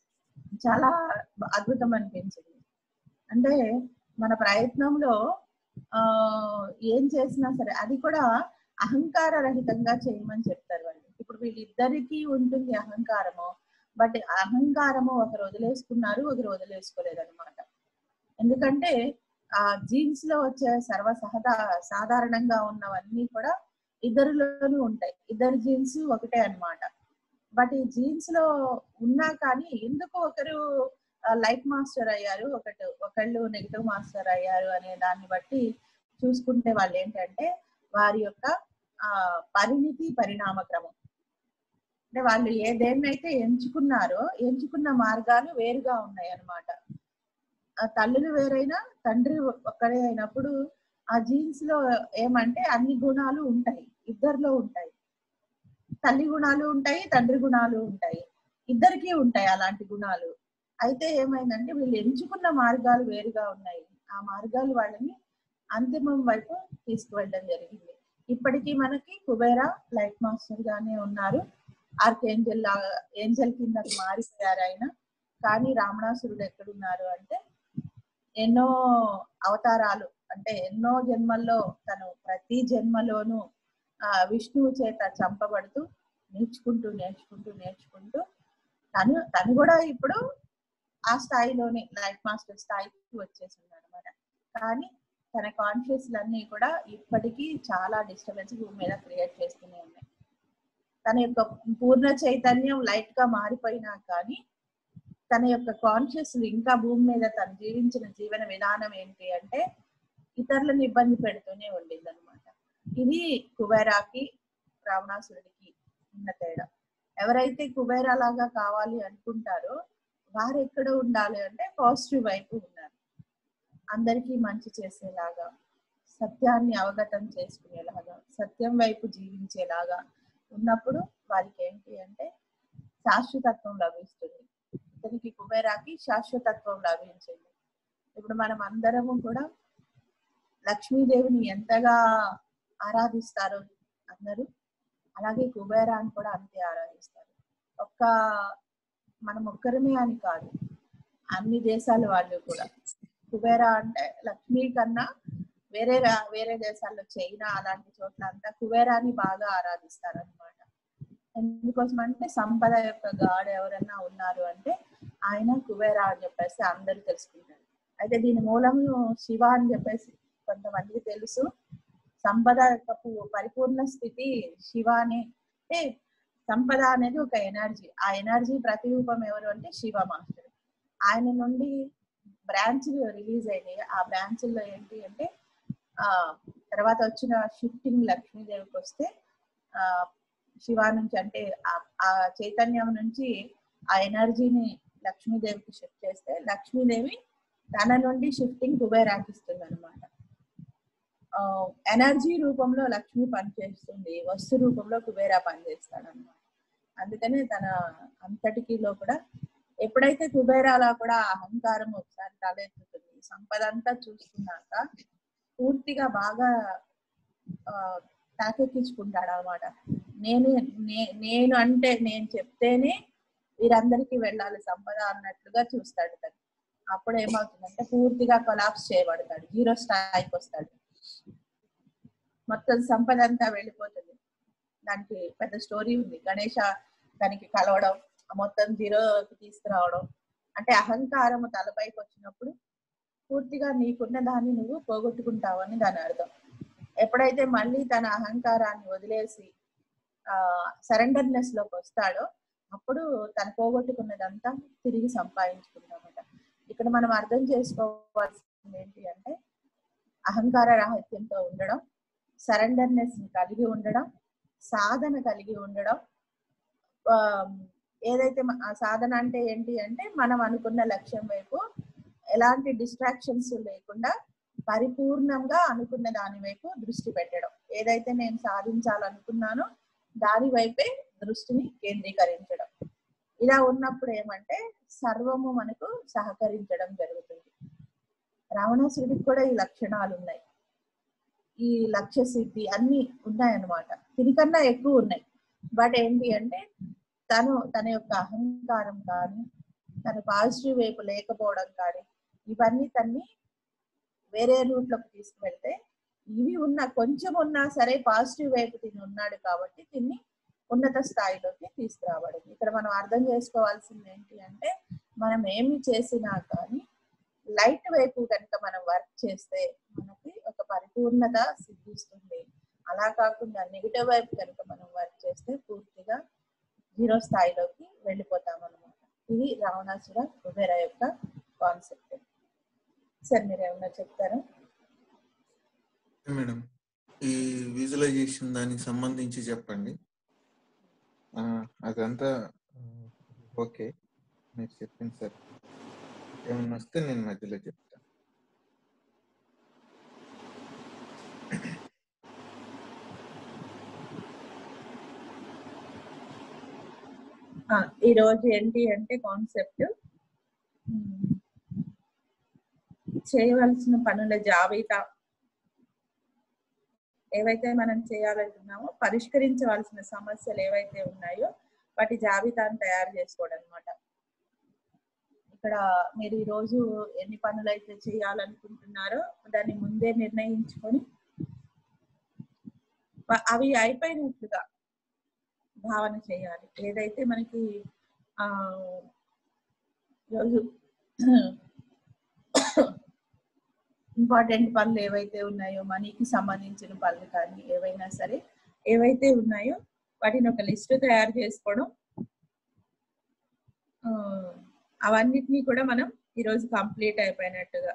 చాలా అద్భుతం అనిపించింది అంటే మన ప్రయత్నంలో ఆ ఏం చేసినా సరే అది కూడా అహంకార రహితంగా చేయమని చెప్తారు వాళ్ళు ఇప్పుడు వీళ్ళిద్దరికీ ఉంటుంది అహంకారము బట్ అహంకారము ఒకరు వదిలేసుకున్నారు ఒకరు వదిలేసుకోలేదు అనమాట ఎందుకంటే ఆ జీన్స్ లో వచ్చే సర్వ సహదా సాధారణంగా ఉన్నవన్నీ కూడా ఇద్దరిలోనూ ఉంటాయి ఇద్దరు జీన్స్ ఒకటే అన్నమాట బట్ ఈ జీన్స్ లో ఉన్నా కానీ ఎందుకు ఒకరు లైట్ మాస్టర్ అయ్యారు ఒకటి ఒకళ్ళు నెగిటివ్ మాస్టర్ అయ్యారు అనే దాన్ని బట్టి చూసుకుంటే వాళ్ళు ఏంటంటే వారి యొక్క ఆ పరిణితి పరిణామ క్రమం అంటే వాళ్ళు ఏ దేన్నైతే ఎంచుకున్నారో ఎంచుకున్న మార్గాలు వేరుగా ఉన్నాయి అన్నమాట ఆ తల్లులు వేరైనా తండ్రి ఒక్కడే అయినప్పుడు ఆ జీన్స్ లో ఏమంటే అన్ని గుణాలు ఉంటాయి ఇద్దరిలో ఉంటాయి తల్లి గుణాలు ఉంటాయి తండ్రి గుణాలు ఉంటాయి ఇద్దరికీ ఉంటాయి అలాంటి గుణాలు అయితే ఏమైందంటే వీళ్ళు ఎంచుకున్న మార్గాలు వేరుగా ఉన్నాయి ఆ మార్గాలు వాళ్ళని అంతిమం వైపు తీసుకువెళ్ళడం జరిగింది ఇప్పటికీ మనకి కుబేరా లైట్ మాస్టర్ గానే ఉన్నారు ఆర్క్ ఏంజల్ లాగా ఏంజల్ కింద మారిపోయారు ఆయన కానీ రావణాసురుడు ఎక్కడున్నారు అంటే ఎన్నో అవతారాలు అంటే ఎన్నో జన్మల్లో తను ప్రతి జన్మలోనూ ఆ విష్ణువు చేత చంపబడుతూ నేర్చుకుంటూ నేర్చుకుంటూ నేర్చుకుంటూ తను తను కూడా ఇప్పుడు ఆ స్థాయిలోనే లైఫ్ మాస్టర్ స్థాయికి వచ్చేసింది అనమాట కానీ తన కాన్షియస్లన్నీ కూడా ఇప్పటికీ చాలా డిస్టర్బెన్స్ భూమి మీద క్రియేట్ చేస్తూనే ఉన్నాయి తన యొక్క పూర్ణ చైతన్యం లైట్ గా మారిపోయినా కానీ తన యొక్క కాన్షియస్ ఇంకా భూమి మీద తను జీవించిన జీవన విధానం ఏంటి అంటే ఇతరులను ఇబ్బంది పెడుతూనే ఉండింది అనమాట ఇది కుబేరాకి రావణాసురుడికి ఉన్న తేడా ఎవరైతే కుబేరా లాగా కావాలి అనుకుంటారో వారు ఎక్కడ ఉండాలి అంటే పాజిటివ్ వైపు ఉన్నారు అందరికీ మంచి చేసేలాగా సత్యాన్ని అవగతం చేసుకునేలాగా సత్యం వైపు జీవించేలాగా ఉన్నప్పుడు వారికి ఏంటి అంటే శాశ్వతత్వం లభిస్తుంది ఇతనికి కుబేరాకి శాశ్వతత్వం లభించింది ఇప్పుడు మనం అందరము కూడా లక్ష్మీదేవిని ఎంతగా ఆరాధిస్తారో అందరూ అలాగే కుబేరాన్ని కూడా అంతే ఆరాధిస్తారు ఒక్క మనం ఒక్కరమే అని కాదు అన్ని దేశాల వాళ్ళు కూడా కుబేరా అంటే లక్ష్మీ కన్నా వేరే రా- వేరే దేశాల్లో చైనా అలాంటి చోట్ల అంతా కుబేరాని బాగా ఆరాధిస్తారు అనమాట ఎందుకోసం అంటే సంపద యొక్క గాడ్ ఎవరన్నా ఉన్నారు అంటే ఆయన కుబేరా అని చెప్పేసి అందరూ తెలుసుకుంటారు అయితే దీని మూలము శివ అని చెప్పేసి కొంతమందికి తెలుసు సంపద యొక్క పు- పరిపూర్ణ స్థితి శివ అని అంటే సంపద అనేది ఒక ఎనర్జీ ఆ ఎనర్జీ ప్రతిరూపం ఎవరు అంటే శివ మాస్టర్ ఆయన నుండి బ్రాంచ్లు రిలీజ్ అయినాయి ఆ బ్రాంచ్ల్లో ఏంటి అంటే ఆ తర్వాత వచ్చిన షిఫ్టింగ్ లక్ష్మీదేవికి వస్తే ఆ శివ నుంచి అంటే ఆ- ఆ చైతన్యం నుంచి ఆ ఎనర్జీని లక్ష్మీదేవికి షిఫ్ట్ చేస్తే లక్ష్మీదేవి తన నుండి షిఫ్టింగ్ కుబేరాకి ఇస్తుంది అనమాట ఎనర్జీ రూపంలో లక్ష్మి పనిచేస్తుంది వస్తు రూపంలో కుబేరా పనిచేస్తాడు అనమాట అందుకనే తన అంతటికిలో కూడా ఎప్పుడైతే కుబేరాలా కూడా అహంకారం ఒకసారి తలెత్తుతుంది సంపద అంతా చూసుకున్నాక పూర్తిగా బాగా ఆ, తాకెక్కించుకుంటాడు అనమాట నేను నే- నేను అంటే నేను చెప్తేనే వీరందరికీ వెళ్ళాలి సంపద అన్నట్లుగా చూస్తాడు తను అప్పుడు ఏమవుతుందంటే పూర్తిగా కొలాప్స్ చేయబడతాడు జీరో స్థాయికి వస్తాడు మొత్తం సంపద అంతా వెళ్ళిపోతుంది దానికి పెద్ద స్టోరీ ఉంది గణేష దానికి కలవడం ఆ మొత్తం జీరోకి తీసుకురావడం అంటే అహంకారము తలపైకి వచ్చినప్పుడు పూర్తిగా నీకున్న దాన్ని నువ్వు పోగొట్టుకుంటావని దాని అర్థం ఎప్పుడైతే మళ్ళీ తన అహంకారాన్ని వదిలేసి ఆ సరెండర్నెస్ లోకి వస్తాడో అప్పుడు తను పోగొట్టుకున్నదంతా తిరిగి సంపాదించుకుంటామట ఇక్కడ మనం అర్థం చేసుకోవాల్సింది ఏంటి అంటే అహంకార రాహిత్యంతో ఉండడం సరెండర్నెస్ ని కలిగి ఉండడం సాధన కలిగి ఉండడం ఆ, ఏదైతే మ- ఆ సాధన అంటే ఏంటి అంటే మనం అనుకున్న లక్ష్యం వైపు ఎలాంటి డిస్ట్రాక్షన్స్ లేకుండా పరిపూర్ణంగా అనుకున్న దాని వైపు దృష్టి పెట్టడం ఏదైతే నేను సాధించాలనుకున్నానో దాని వైపే దృష్టిని కేంద్రీకరించడం ఇలా ఉన్నప్పుడు ఏమంటే సర్వము మనకు సహకరించడం జరుగుతుంది రావణాసురుడికి కూడా ఈ లక్షణాలు ఉన్నాయి ఈ లక్ష్య సిద్ధి అన్ని ఉన్నాయన్నమాట దీనికన్నా ఎక్కువ ఉన్నాయి బట్ ఏంటి అంటే తను తన యొక్క అహంకారం కానీ తన పాజిటివ్ వైపు లేకపోవడం కానీ ఇవన్నీ తన్ని వేరే రూట్ లోకి తీసుకువెళ్తే ఇవి ఉన్న కొంచెం ఉన్నా సరే పాజిటివ్ వైపు తిని ఉన్నాడు కాబట్టి తిని ఉన్నత స్థాయిలోకి తీసుకురాబడింది ఇక్కడ మనం అర్థం చేసుకోవాల్సింది ఏంటి అంటే మనం ఏమి చేసినా కానీ లైట్ వైపు కనుక మనం వర్క్ చేస్తే మనకి ఒక పరిపూర్ణత సిద్ధిస్తుంది అలా కాకుండా నెగిటివ్ వైపు కనుక మనం వర్క్ చేస్తే పూర్తిగా జీరో స్థాయిలోకి వెళ్ళిపోతాం అనమాట ఇది రావణాసుర కుబేర యొక్క కాన్సెప్ట్ సార్ మీరు ఏమన్నా చెప్తారా మేడం ఈ విజువలైజేషన్ దానికి సంబంధించి చెప్పండి ఆ, అదంతా ఓకే మీరు చెప్పింది సార్ ఏమన్నా వస్తే నేను మధ్యలో చెప్తాను ఆ, ఈ రోజు ఏంటి అంటే కాన్సెప్ట్ చేయవలసిన పనుల జాబితా ఏవైతే మనం చేయాలనుకున్నామో పరిష్కరించవలసిన సమస్యలు ఏవైతే ఉన్నాయో వాటి జాబితాను తయారు చేసుకోవడం అనమాట ఇక్కడ మీరు ఈ రోజు ఎన్ని పనులు అయితే చేయాలనుకుంటున్నారో దాన్ని ముందే నిర్ణయించుకొని వ- అవి అయిపోయినట్లుగా భావన చేయాలి ఏదైతే మనకి ఆ రోజు ఇంపార్టెంట్ పనులు ఏవైతే ఉన్నాయో మనీకి సంబంధించిన పనులు కానీ ఏవైనా సరే ఏవైతే ఉన్నాయో వాటిని ఒక లిస్ట్ తయారు చేసుకోవడం ఆ, అవన్నిటినీ కూడా మనం ఈరోజు కంప్లీట్ అయిపోయినట్టుగా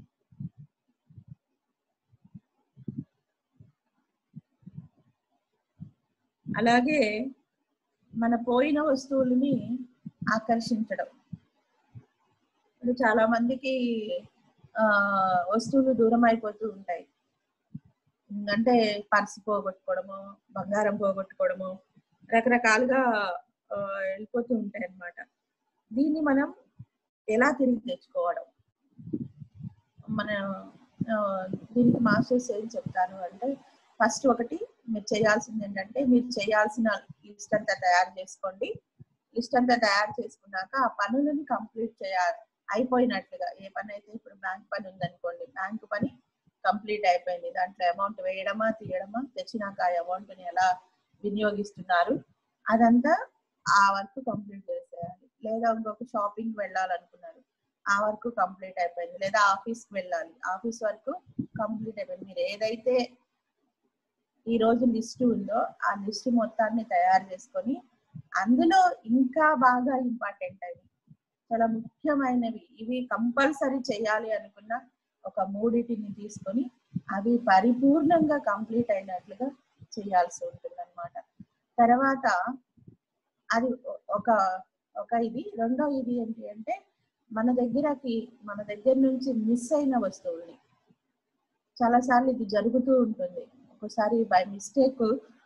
అలాగే మన పోయిన వస్తువులని ఆకర్షించడం ఇప్పుడు చాలా మందికి ఆ వస్తువులు దూరం అయిపోతూ ఉంటాయి ఉమ్, అంటే పర్స్ పోగొట్టుకోవడము బంగారం పోగొట్టుకోవడము రకరకాలుగా ఆ, వెళ్ళిపోతూ ఉంటాయి అన్నమాట దీన్ని మనం ఎలా తిరిగి తెచ్చుకోవడం మన ఆ, దీనికి మాస్టర్స్ ఏం చెప్తారు అంటే ఫస్ట్ ఒకటి మీరు చేయాల్సింది ఏంటంటే మీరు చేయాల్సిన లిస్ట్ అంతా తయారు చేసుకోండి లిస్ట్ అంతా తయారు చేసుకున్నాక ఆ పనులను కంప్లీట్ చేయాలి అయిపోయినట్లుగా ఏ పని అయితే ఇప్పుడు బ్యాంక్ పని ఉందనుకోండి బ్యాంక్ పని కంప్లీట్ అయిపోయింది దాంట్లో అమౌంట్ వేయడమా తీయడమా తెచ్చినాక ఆ అమౌంట్ ని ఎలా వినియోగిస్తున్నారు అదంతా ఆ వర్క్ కంప్లీట్ చేసేయాలి లేదా ఇంకొక షాపింగ్ వెళ్ళాలనుకున్నారు ఆ వర్క్ కంప్లీట్ అయిపోయింది లేదా ఆఫీస్ కి వెళ్ళాలి ఆఫీస్ వర్క్ కంప్లీట్ అయిపోయింది మీరు ఏదైతే ఈ రోజు లిస్ట్ ఉందో ఆ లిస్ట్ మొత్తాన్ని తయారు చేసుకొని అందులో ఇంకా బాగా ఇంపార్టెంట్ అవి చాలా ముఖ్యమైనవి ఇవి కంపల్సరీ చేయాలి అనుకున్న ఒక మూడిటిని తీసుకొని అవి పరిపూర్ణంగా కంప్లీట్ అయినట్లుగా చేయాల్సి ఉంటుంది అనమాట తర్వాత అది ఒ- ఒక ఒక ఇది రెండో ఇది ఏంటి అంటే మన దగ్గరకి మన దగ్గర నుంచి మిస్ అయిన వస్తువుల్ని చాలా సార్లు ఇది జరుగుతూ ఉంటుంది ఒకసారి బై మిస్టేక్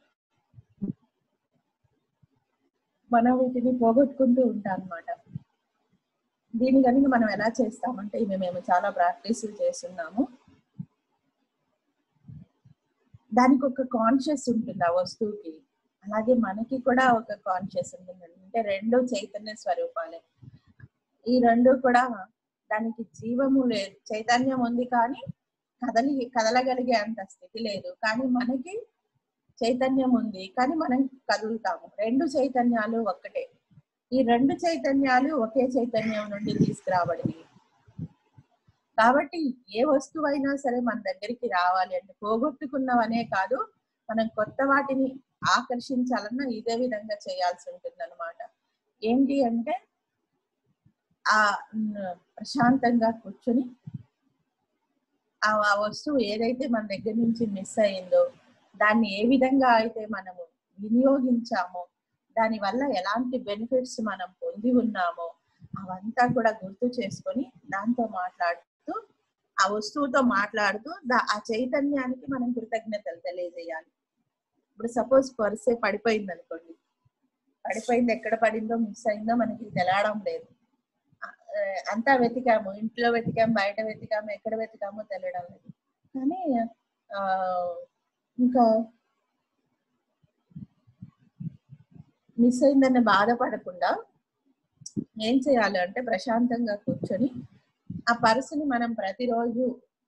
మనం వీటిని పోగొట్టుకుంటూ ఉంటాం అన్నమాట దీని కనుక మనం ఎలా చేస్తామంటే ఇవి మేము చాలా ప్రాక్టీస్ చేస్తున్నాము దానికి ఒక కాన్షియస్ ఉంటుంది ఆ వస్తువుకి అలాగే మనకి కూడా ఒక కాన్షియస్ ఉంటుంది అంటే రెండు చైతన్య స్వరూపాలే ఈ రెండు కూడా దానికి జీవము లేదు చైతన్యం ఉంది కానీ కదలి కదలగలిగే అంత స్థితి లేదు కానీ మనకి చైతన్యం ఉంది కానీ మనం కదులుతాము రెండు చైతన్యాలు ఒక్కటే ఈ రెండు చైతన్యాలు ఒకే చైతన్యం నుండి తీసుకురాబడినవి కాబట్టి ఏ వస్తువైనా సరే మన దగ్గరికి రావాలి అంటే పోగొట్టుకున్నవనే కాదు మనం కొత్త వాటిని ఆకర్షించాలన్నా ఇదే విధంగా చేయాల్సి ఉంటుంది అనమాట ఏంటి అంటే ఆ ఉమ్, ప్రశాంతంగా కూర్చొని ఆ ఆ వస్తువు ఏదైతే మన దగ్గర నుంచి మిస్ అయిందో దాన్ని ఏ విధంగా అయితే మనము వినియోగించామో దాని వల్ల ఎలాంటి బెనిఫిట్స్ మనం పొంది ఉన్నామో అవంతా కూడా గుర్తు చేసుకొని దాంతో మాట్లాడుతూ ఆ వస్తువుతో మాట్లాడుతూ దా ఆ చైతన్యానికి మనం కృతజ్ఞతలు తెలియజేయాలి ఇప్పుడు సపోజ్ పర్సే పడిపోయింది అనుకోండి పడిపోయింది ఎక్కడ పడిందో మిస్ అయిందో మనకి తెలవడం లేదు ఆ, అంతా వెతికాము ఇంట్లో వెతికాము బయట వెతికాము ఎక్కడ వెతికామో తెలియడం లేదు కానీ ఆ ఇంకా మిస్ అయిందని బాధపడకుండా ఏం చేయాలి అంటే ప్రశాంతంగా కూర్చొని ఆ పర్సుని మనం ప్రతిరోజు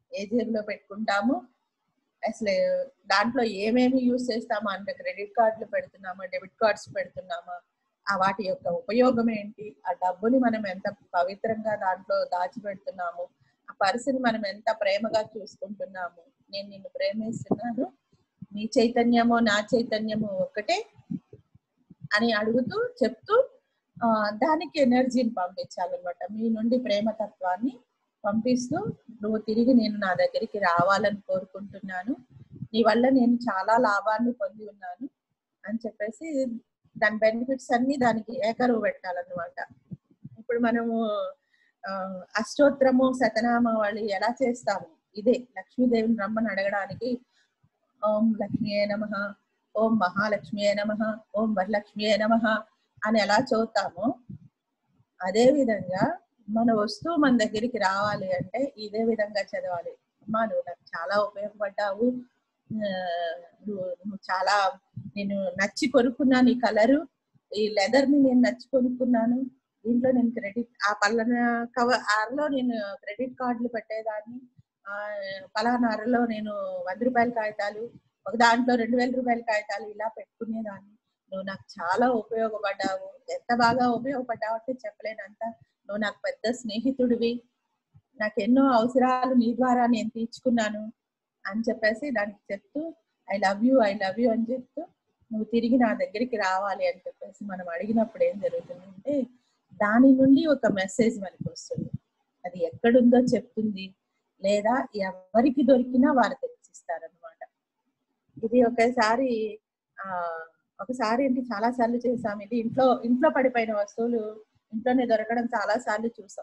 ఏ జేబులో పెట్టుకుంటాము అసలు దాంట్లో ఏమేమి యూస్ చేస్తామా అంటే క్రెడిట్ కార్డులు పెడుతున్నామా డెబిట్ కార్డ్స్ పెడుతున్నామా ఆ వాటి యొక్క ఉపయోగం ఏంటి ఆ డబ్బుని మనం ఎంత పవిత్రంగా దాంట్లో దాచిపెడుతున్నాము ఆ పర్సుని మనం ఎంత ప్రేమగా చూసుకుంటున్నాము నేను నిన్ను ప్రేమిస్తున్నాను నీ చైతన్యమో నా చైతన్యమో ఒకటే అని అడుగుతూ చెప్తూ ఆ, దానికి ఎనర్జీని పంపించాలన్నమాట మీ నుండి ప్రేమతత్వాన్ని పంపిస్తూ నువ్వు తిరిగి నేను నా దగ్గరికి రావాలని కోరుకుంటున్నాను నీ వల్ల నేను చాలా లాభాన్ని పొంది ఉన్నాను అని చెప్పేసి దాని బెనిఫిట్స్ అన్ని దానికి ఏకరువు పెట్టాలన్నమాట ఇప్పుడు మనము ఆ, అష్టోత్తరము శతనామావళి ఎలా చేస్తాము ఇదే లక్ష్మీదేవిని రమ్మని అడగడానికి ఓం లక్ష్మీయే నమ ఓం మహాలక్ష్మియే నమ ఓం వరలక్ష్మియే నమ అని ఎలా చదువుతామో అదే విధంగా మన వస్తువు మన దగ్గరికి రావాలి అంటే ఇదే విధంగా చదవాలి అమ్మా నువ్వు నాకు చాలా ఉపయోగపడ్డావు ఆ, నువ్వు నువ్వు చాలా నేను నచ్చి కొనుక్కున్నాను ఈ కలరు ఈ లెదర్ ని నేను నచ్చి కొనుక్కున్నాను దీంట్లో నేను క్రెడిట్ ఆ పలానా కవర్ ఆర్లో నేను క్రెడిట్ కార్డులు పెట్టేదాన్ని ఆ పలానా అరలో నేను వంద రూపాయల కాగితాలు ఒక దాంట్లో రెండు వేల రూపాయల కాగితాలు ఇలా పెట్టుకునేదాన్ని నువ్వు నాకు చాలా ఉపయోగపడ్డావు ఎంత బాగా ఉపయోగపడ్డావు అంటే చెప్పలేనంత నువ్వు నాకు పెద్ద స్నేహితుడివి నాకు ఎన్నో అవసరాలు నీ ద్వారా నేను తీర్చుకున్నాను అని చెప్పేసి దానికి చెప్తూ I love you I love you అని చెప్తూ నువ్వు తిరిగి నా దగ్గరికి రావాలి అని చెప్పేసి మనం అడిగినప్పుడు ఏం జరుగుతుందంటే దాని నుండి ఒక మెసేజ్ మనకి వస్తుంది అది ఎక్కడుందో చెప్తుంది లేదా ఎవరికి దొరికినా వారు తెచ్చిస్తారనమాట ఇది ఒకసారి ఆ ఒకసారి ఏంటి చాలా సార్లు చేసాం ఇది ఇంట్లో ఇంట్లో పడిపోయిన వస్తువులు ఇంట్లోనే దొరకడం చాలా సార్లు చూసాం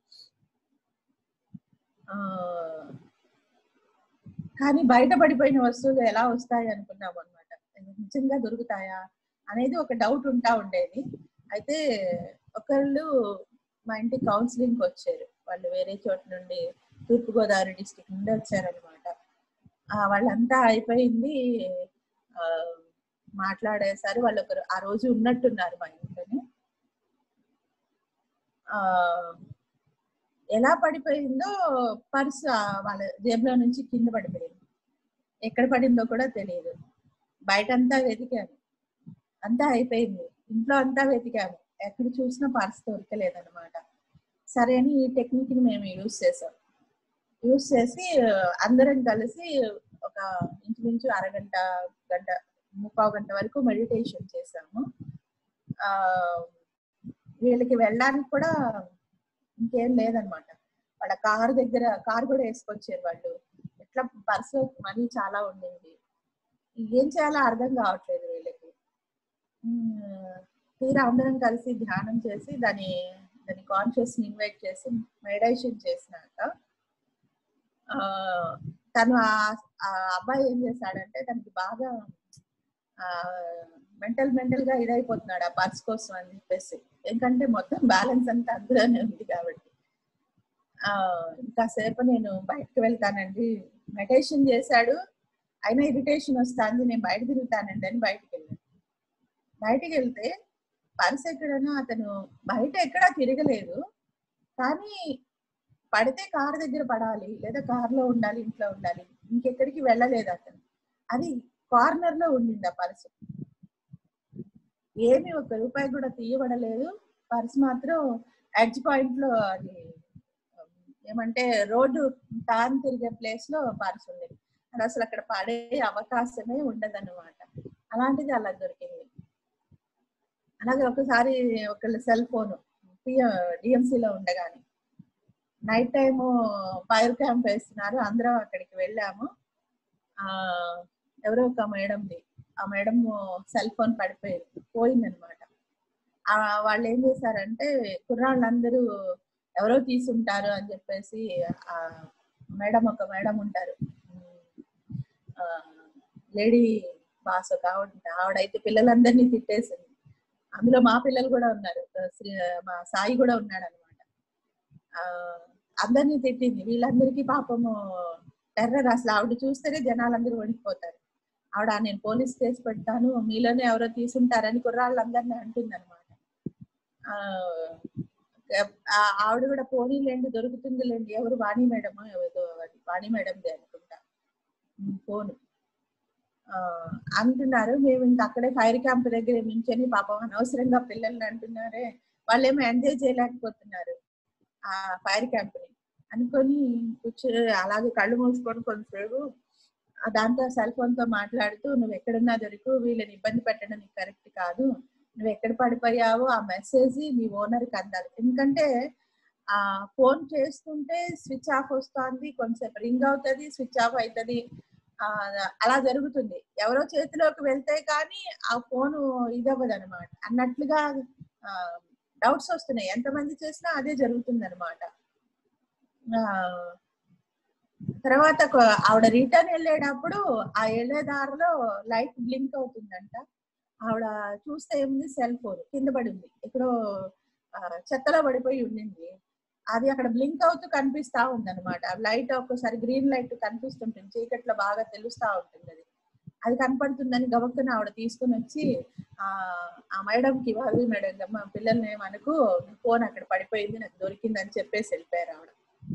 ఆ కానీ బయట పడిపోయిన వస్తువులు ఎలా వస్తాయి అనుకున్నాం అనమాట నిజంగా దొరుకుతాయా అనేది ఒక డౌట్ ఉంటా ఉండేది అయితే ఒకళ్ళు మా ఇంటి కౌన్సిలింగ్ వచ్చారు వాళ్ళు వేరే చోట నుండి తూర్పుగోదావరి డిస్టిక్ నుండి వచ్చారనమాట వాళ్ళంతా అయిపోయింది ఆ, మాట్లాడేసారి వాళ్ళు ఒకరు ఆ రోజు ఉన్నట్టున్నారు మా ఇంట్లోనే ఆ ఎలా పడిపోయిందో పర్స్ వాళ్ళ జేబులో నుంచి కింద పడిపోయింది ఎక్కడ పడిందో కూడా తెలియదు బయటంతా వెతికాము అంతా అయిపోయింది ఇంట్లో అంతా వెతికాము ఎక్కడ చూసినా పర్స్ దొరకలేదన్నమాట సరే అని ఈ టెక్నిక్ ని మేము యూజ్ చేసాం యూజ్ చేసి అందరం కలిసి ఒక ఇంచుమించు అరగంట గంట ముప్పావు గంట వరకు మెడిటేషన్ చేసాము ఆ వీళ్ళకి వెళ్ళడానికి కూడా ఇంకేం లేదనమాట వాళ్ళ కారు దగ్గర కారు కూడా వేసుకొచ్చారు వాళ్ళు ఎట్లా పర్స్ మనీ చాలా ఉండింది ఏం చేయాలో అర్థం కావట్లేదు వీళ్ళకి ఉమ్, తీరా అందరం కలిసి ధ్యానం చేసి దాని దాని కాన్షియస్ ఇన్వైట్ చేసి మెడిటేషన్ చేసినాక ఆ తను ఆ- ఆ అబ్బాయి ఏం చేశాడంటే తనకి బాగా మెంటల్ మెంటల్ గా ఇదైపోతున్నాడు ఆ పర్స్ కోసం అని చెప్పేసి ఎందుకంటే మొత్తం బ్యాలెన్స్ అంతా అందులోనే ఉంది కాబట్టి ఆ ఇంకాసేపు నేను బయటకు వెళ్తానండి మెడిటేషన్ చేశాడు అయినా ఇరిటేషన్ వస్తుంది నేను బయట తిరుగుతానండి అని బయటకు వెళ్ళాను బయటకు వెళ్తే పర్స్ ఎక్కడైనా అతను బయట ఎక్కడా తిరగలేదు కానీ పడితే కార్ దగ్గర పడాలి లేదా కార్ లో ఉండాలి ఇంట్లో ఉండాలి ఇంకెక్కడికి వెళ్ళలేదు అతను అది కార్నర్ లో ఉండింది ఆ పర్సు ఏమి ఒక రూపాయి కూడా తీయబడలేదు పర్స్ మాత్రం ఎడ్జ్ పాయింట్ లో అది ఏమంటే రోడ్డు టాన్ తిరిగే ప్లేస్ లో పర్స్ ఉండేది అది అసలు అక్కడ పడే అవకాశమే ఉండదన్నమాట అలాంటిది అలా దొరికింది అలాగే ఒకసారి ఒకళ్ళ సెల్ ఫోన్ డిఎంసీలో ఉండగానే నైట్ టైము ఫైర్ క్యాంప్ వేస్తున్నారు అందరం అక్కడికి వెళ్ళాము ఆ ఎవరో ఒక మేడంది ఆ మేడం సెల్ ఫోన్ పడిపోయింది పోయిందనమాట ఆ వాళ్ళు ఏం చేశారంటే కుర్రాళ్ళందరూ ఎవరో తీసుంటారు అని చెప్పేసి ఆ మేడం ఒక మేడం ఉంటారు ఆ, లేడీ బాస్ ఒక ఆవిడ ఉంటుంది. ఆవిడైతే పిల్లలందరినీ తిట్టేసింది అందులో మా పిల్లలు కూడా ఉన్నారు ఆ, శ్రీ మా సాయి కూడా ఉన్నాడు అనమాట ఆ అందరినీ తిట్టింది వీళ్ళందరికీ పాపము టెర్రర్ అసలు ఆవిడ చూస్తేనే జనాలందరూ వణికిపోతారు ఆవిడ నేను పోలీస్ కేసు పెడతాను మీలోనే ఎవరో తీసుంటారని కుర్రాళ్ళందరినీ అంటుంది అనమాట ఆ- ఆవిడ కూడా పోనీలేండి దొరుకుతుందిలేండి ఎవరు వాణి మేడం ఏదో అది వాణి మేడంది అనుకుంటా ఫోన్ అంటున్నారు మేము ఇంకా అక్కడే ఫైర్ క్యాంప్ దగ్గర నించొని పాపం అనవసరంగా పిల్లల్ని అంటున్నారే వాళ్ళేమో ఎంజాయ్ చేయలేకపోతున్నారు ఆ ఫైర్ క్యాంప్ ని అనుకొని కూర్చో అలాగే కళ్ళు మూసుకొని కొంతసేపు ఆ దాంతో సెల్ ఫోన్ తో మాట్లాడుతూ నువ్వు ఎక్కడున్నా దొరికి వీళ్ళని ఇబ్బంది పెట్టడం నీకు కరెక్ట్ కాదు నువ్వు ఎక్కడ పడిపోయావో ఆ మెసేజ్ మీ ఓనర్ కి అందాలి ఎందుకంటే ఆ ఫోన్ చేస్తుంటే స్విచ్ ఆఫ్ వస్తుంది కొంతసేపు రింగ్ అవుతుంది స్విచ్ ఆఫ్ అవుతుంది ఆ అలా జరుగుతుంది ఎవరో చేతిలోకి వెళ్తే కానీ ఆ ఫోన్ ఇదవ్వదు అనమాట అన్నట్లుగా డౌట్స్ వస్తున్నాయి ఎంతమంది చేసినా అదే జరుగుతుంది అనమాట తర్వాత కొ- ఆవిడ రిటర్న్ వెళ్ళేటప్పుడు ఆ వెళ్ళే దారిలో లైట్ బ్లింక్ అవుతుందంట ఆవిడ చూస్తే ఏముంది సెల్ ఫోన్ కింద పడి ఉంది ఎక్కడో ఆ, చెత్తలో పడిపోయి ఉండింది అది అక్కడ బ్లింక్ అవుతూ కనిపిస్తా ఉంది అనమాట లైట్ ఒక్కసారి గ్రీన్ లైట్ కనిపిస్తుంటుంది చీకట్లో బాగా తెలుస్తా ఉంటుంది అది అది కనపడుతుందని గబక్కన ఆవిడ తీసుకుని వచ్చి ఆ ఆ మేడం కి ఇవ్వాలి మేడం మా పిల్లల్ని మనకు ఫోన్ అక్కడ పడిపోయింది నాకు దొరికింది అని చెప్పేసి వెళ్ళిపోయారు ఆవిడ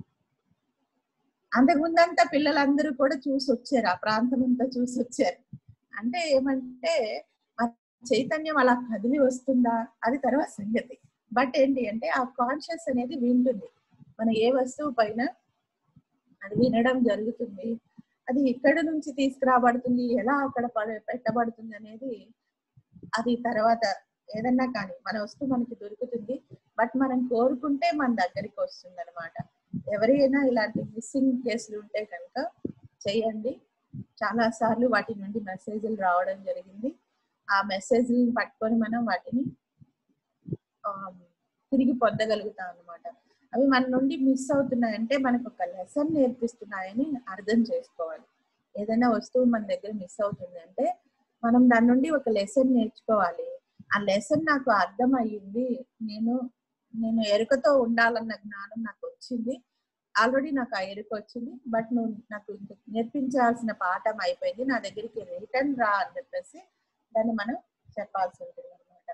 అంతకు ముందంతా పిల్లలందరూ కూడా చూసి వచ్చారు ఆ ప్రాంతం అంతా చూసి వచ్చారు అంటే ఏమంటే ఆ చైతన్యం అలా కదిలి వస్తుందా అది తర్వాత సంగతి బట్ ఏంటి అంటే ఆ కాన్షియస్ అనేది వింటుంది మన ఏ వస్తువు పైన అది వినడం జరుగుతుంది అది ఎక్కడి నుంచి తీసుకురాబడుతుంది ఎలా అక్కడ పడ- పెట్టబడుతుంది అనేది అది తర్వాత ఏదన్నా కానీ మన వస్తువు మనకి దొరుకుతుంది బట్ మనం కోరుకుంటే మన దగ్గరికి వస్తుంది అనమాట ఎవరైనా ఇలాంటి మిస్సింగ్ కేసులు ఉంటే కనుక చేయండి చాలా సార్లు వాటి నుండి మెసేజ్లు రావడం జరిగింది ఆ మెసేజ్ పట్టుకొని మనం వాటిని ఆ, తిరిగి పొందగలుగుతాం అనమాట అవి మన నుండి మిస్ అవుతున్నాయంటే మనకు ఒక లెసన్ నేర్పిస్తున్నాయని అర్థం చేసుకోవాలి ఏదైనా వస్తువు మన దగ్గర మిస్ అవుతుంది అంటే మనం దాని నుండి ఒక లెసన్ నేర్చుకోవాలి ఆ లెసన్ నాకు అర్థం అయ్యింది నేను నేను ఎరుకతో ఉండాలన్న జ్ఞానం నాకు వచ్చింది ఆల్రెడీ నాకు ఆ ఎరుక వచ్చింది బట్ నువ్వు నాకు ఇంక నేర్పించాల్సిన పాఠం అయిపోయింది నా దగ్గరికి రిటర్న్ రా అని చెప్పేసి దాన్ని మనం చెప్పాల్సి ఉంటుంది అనమాట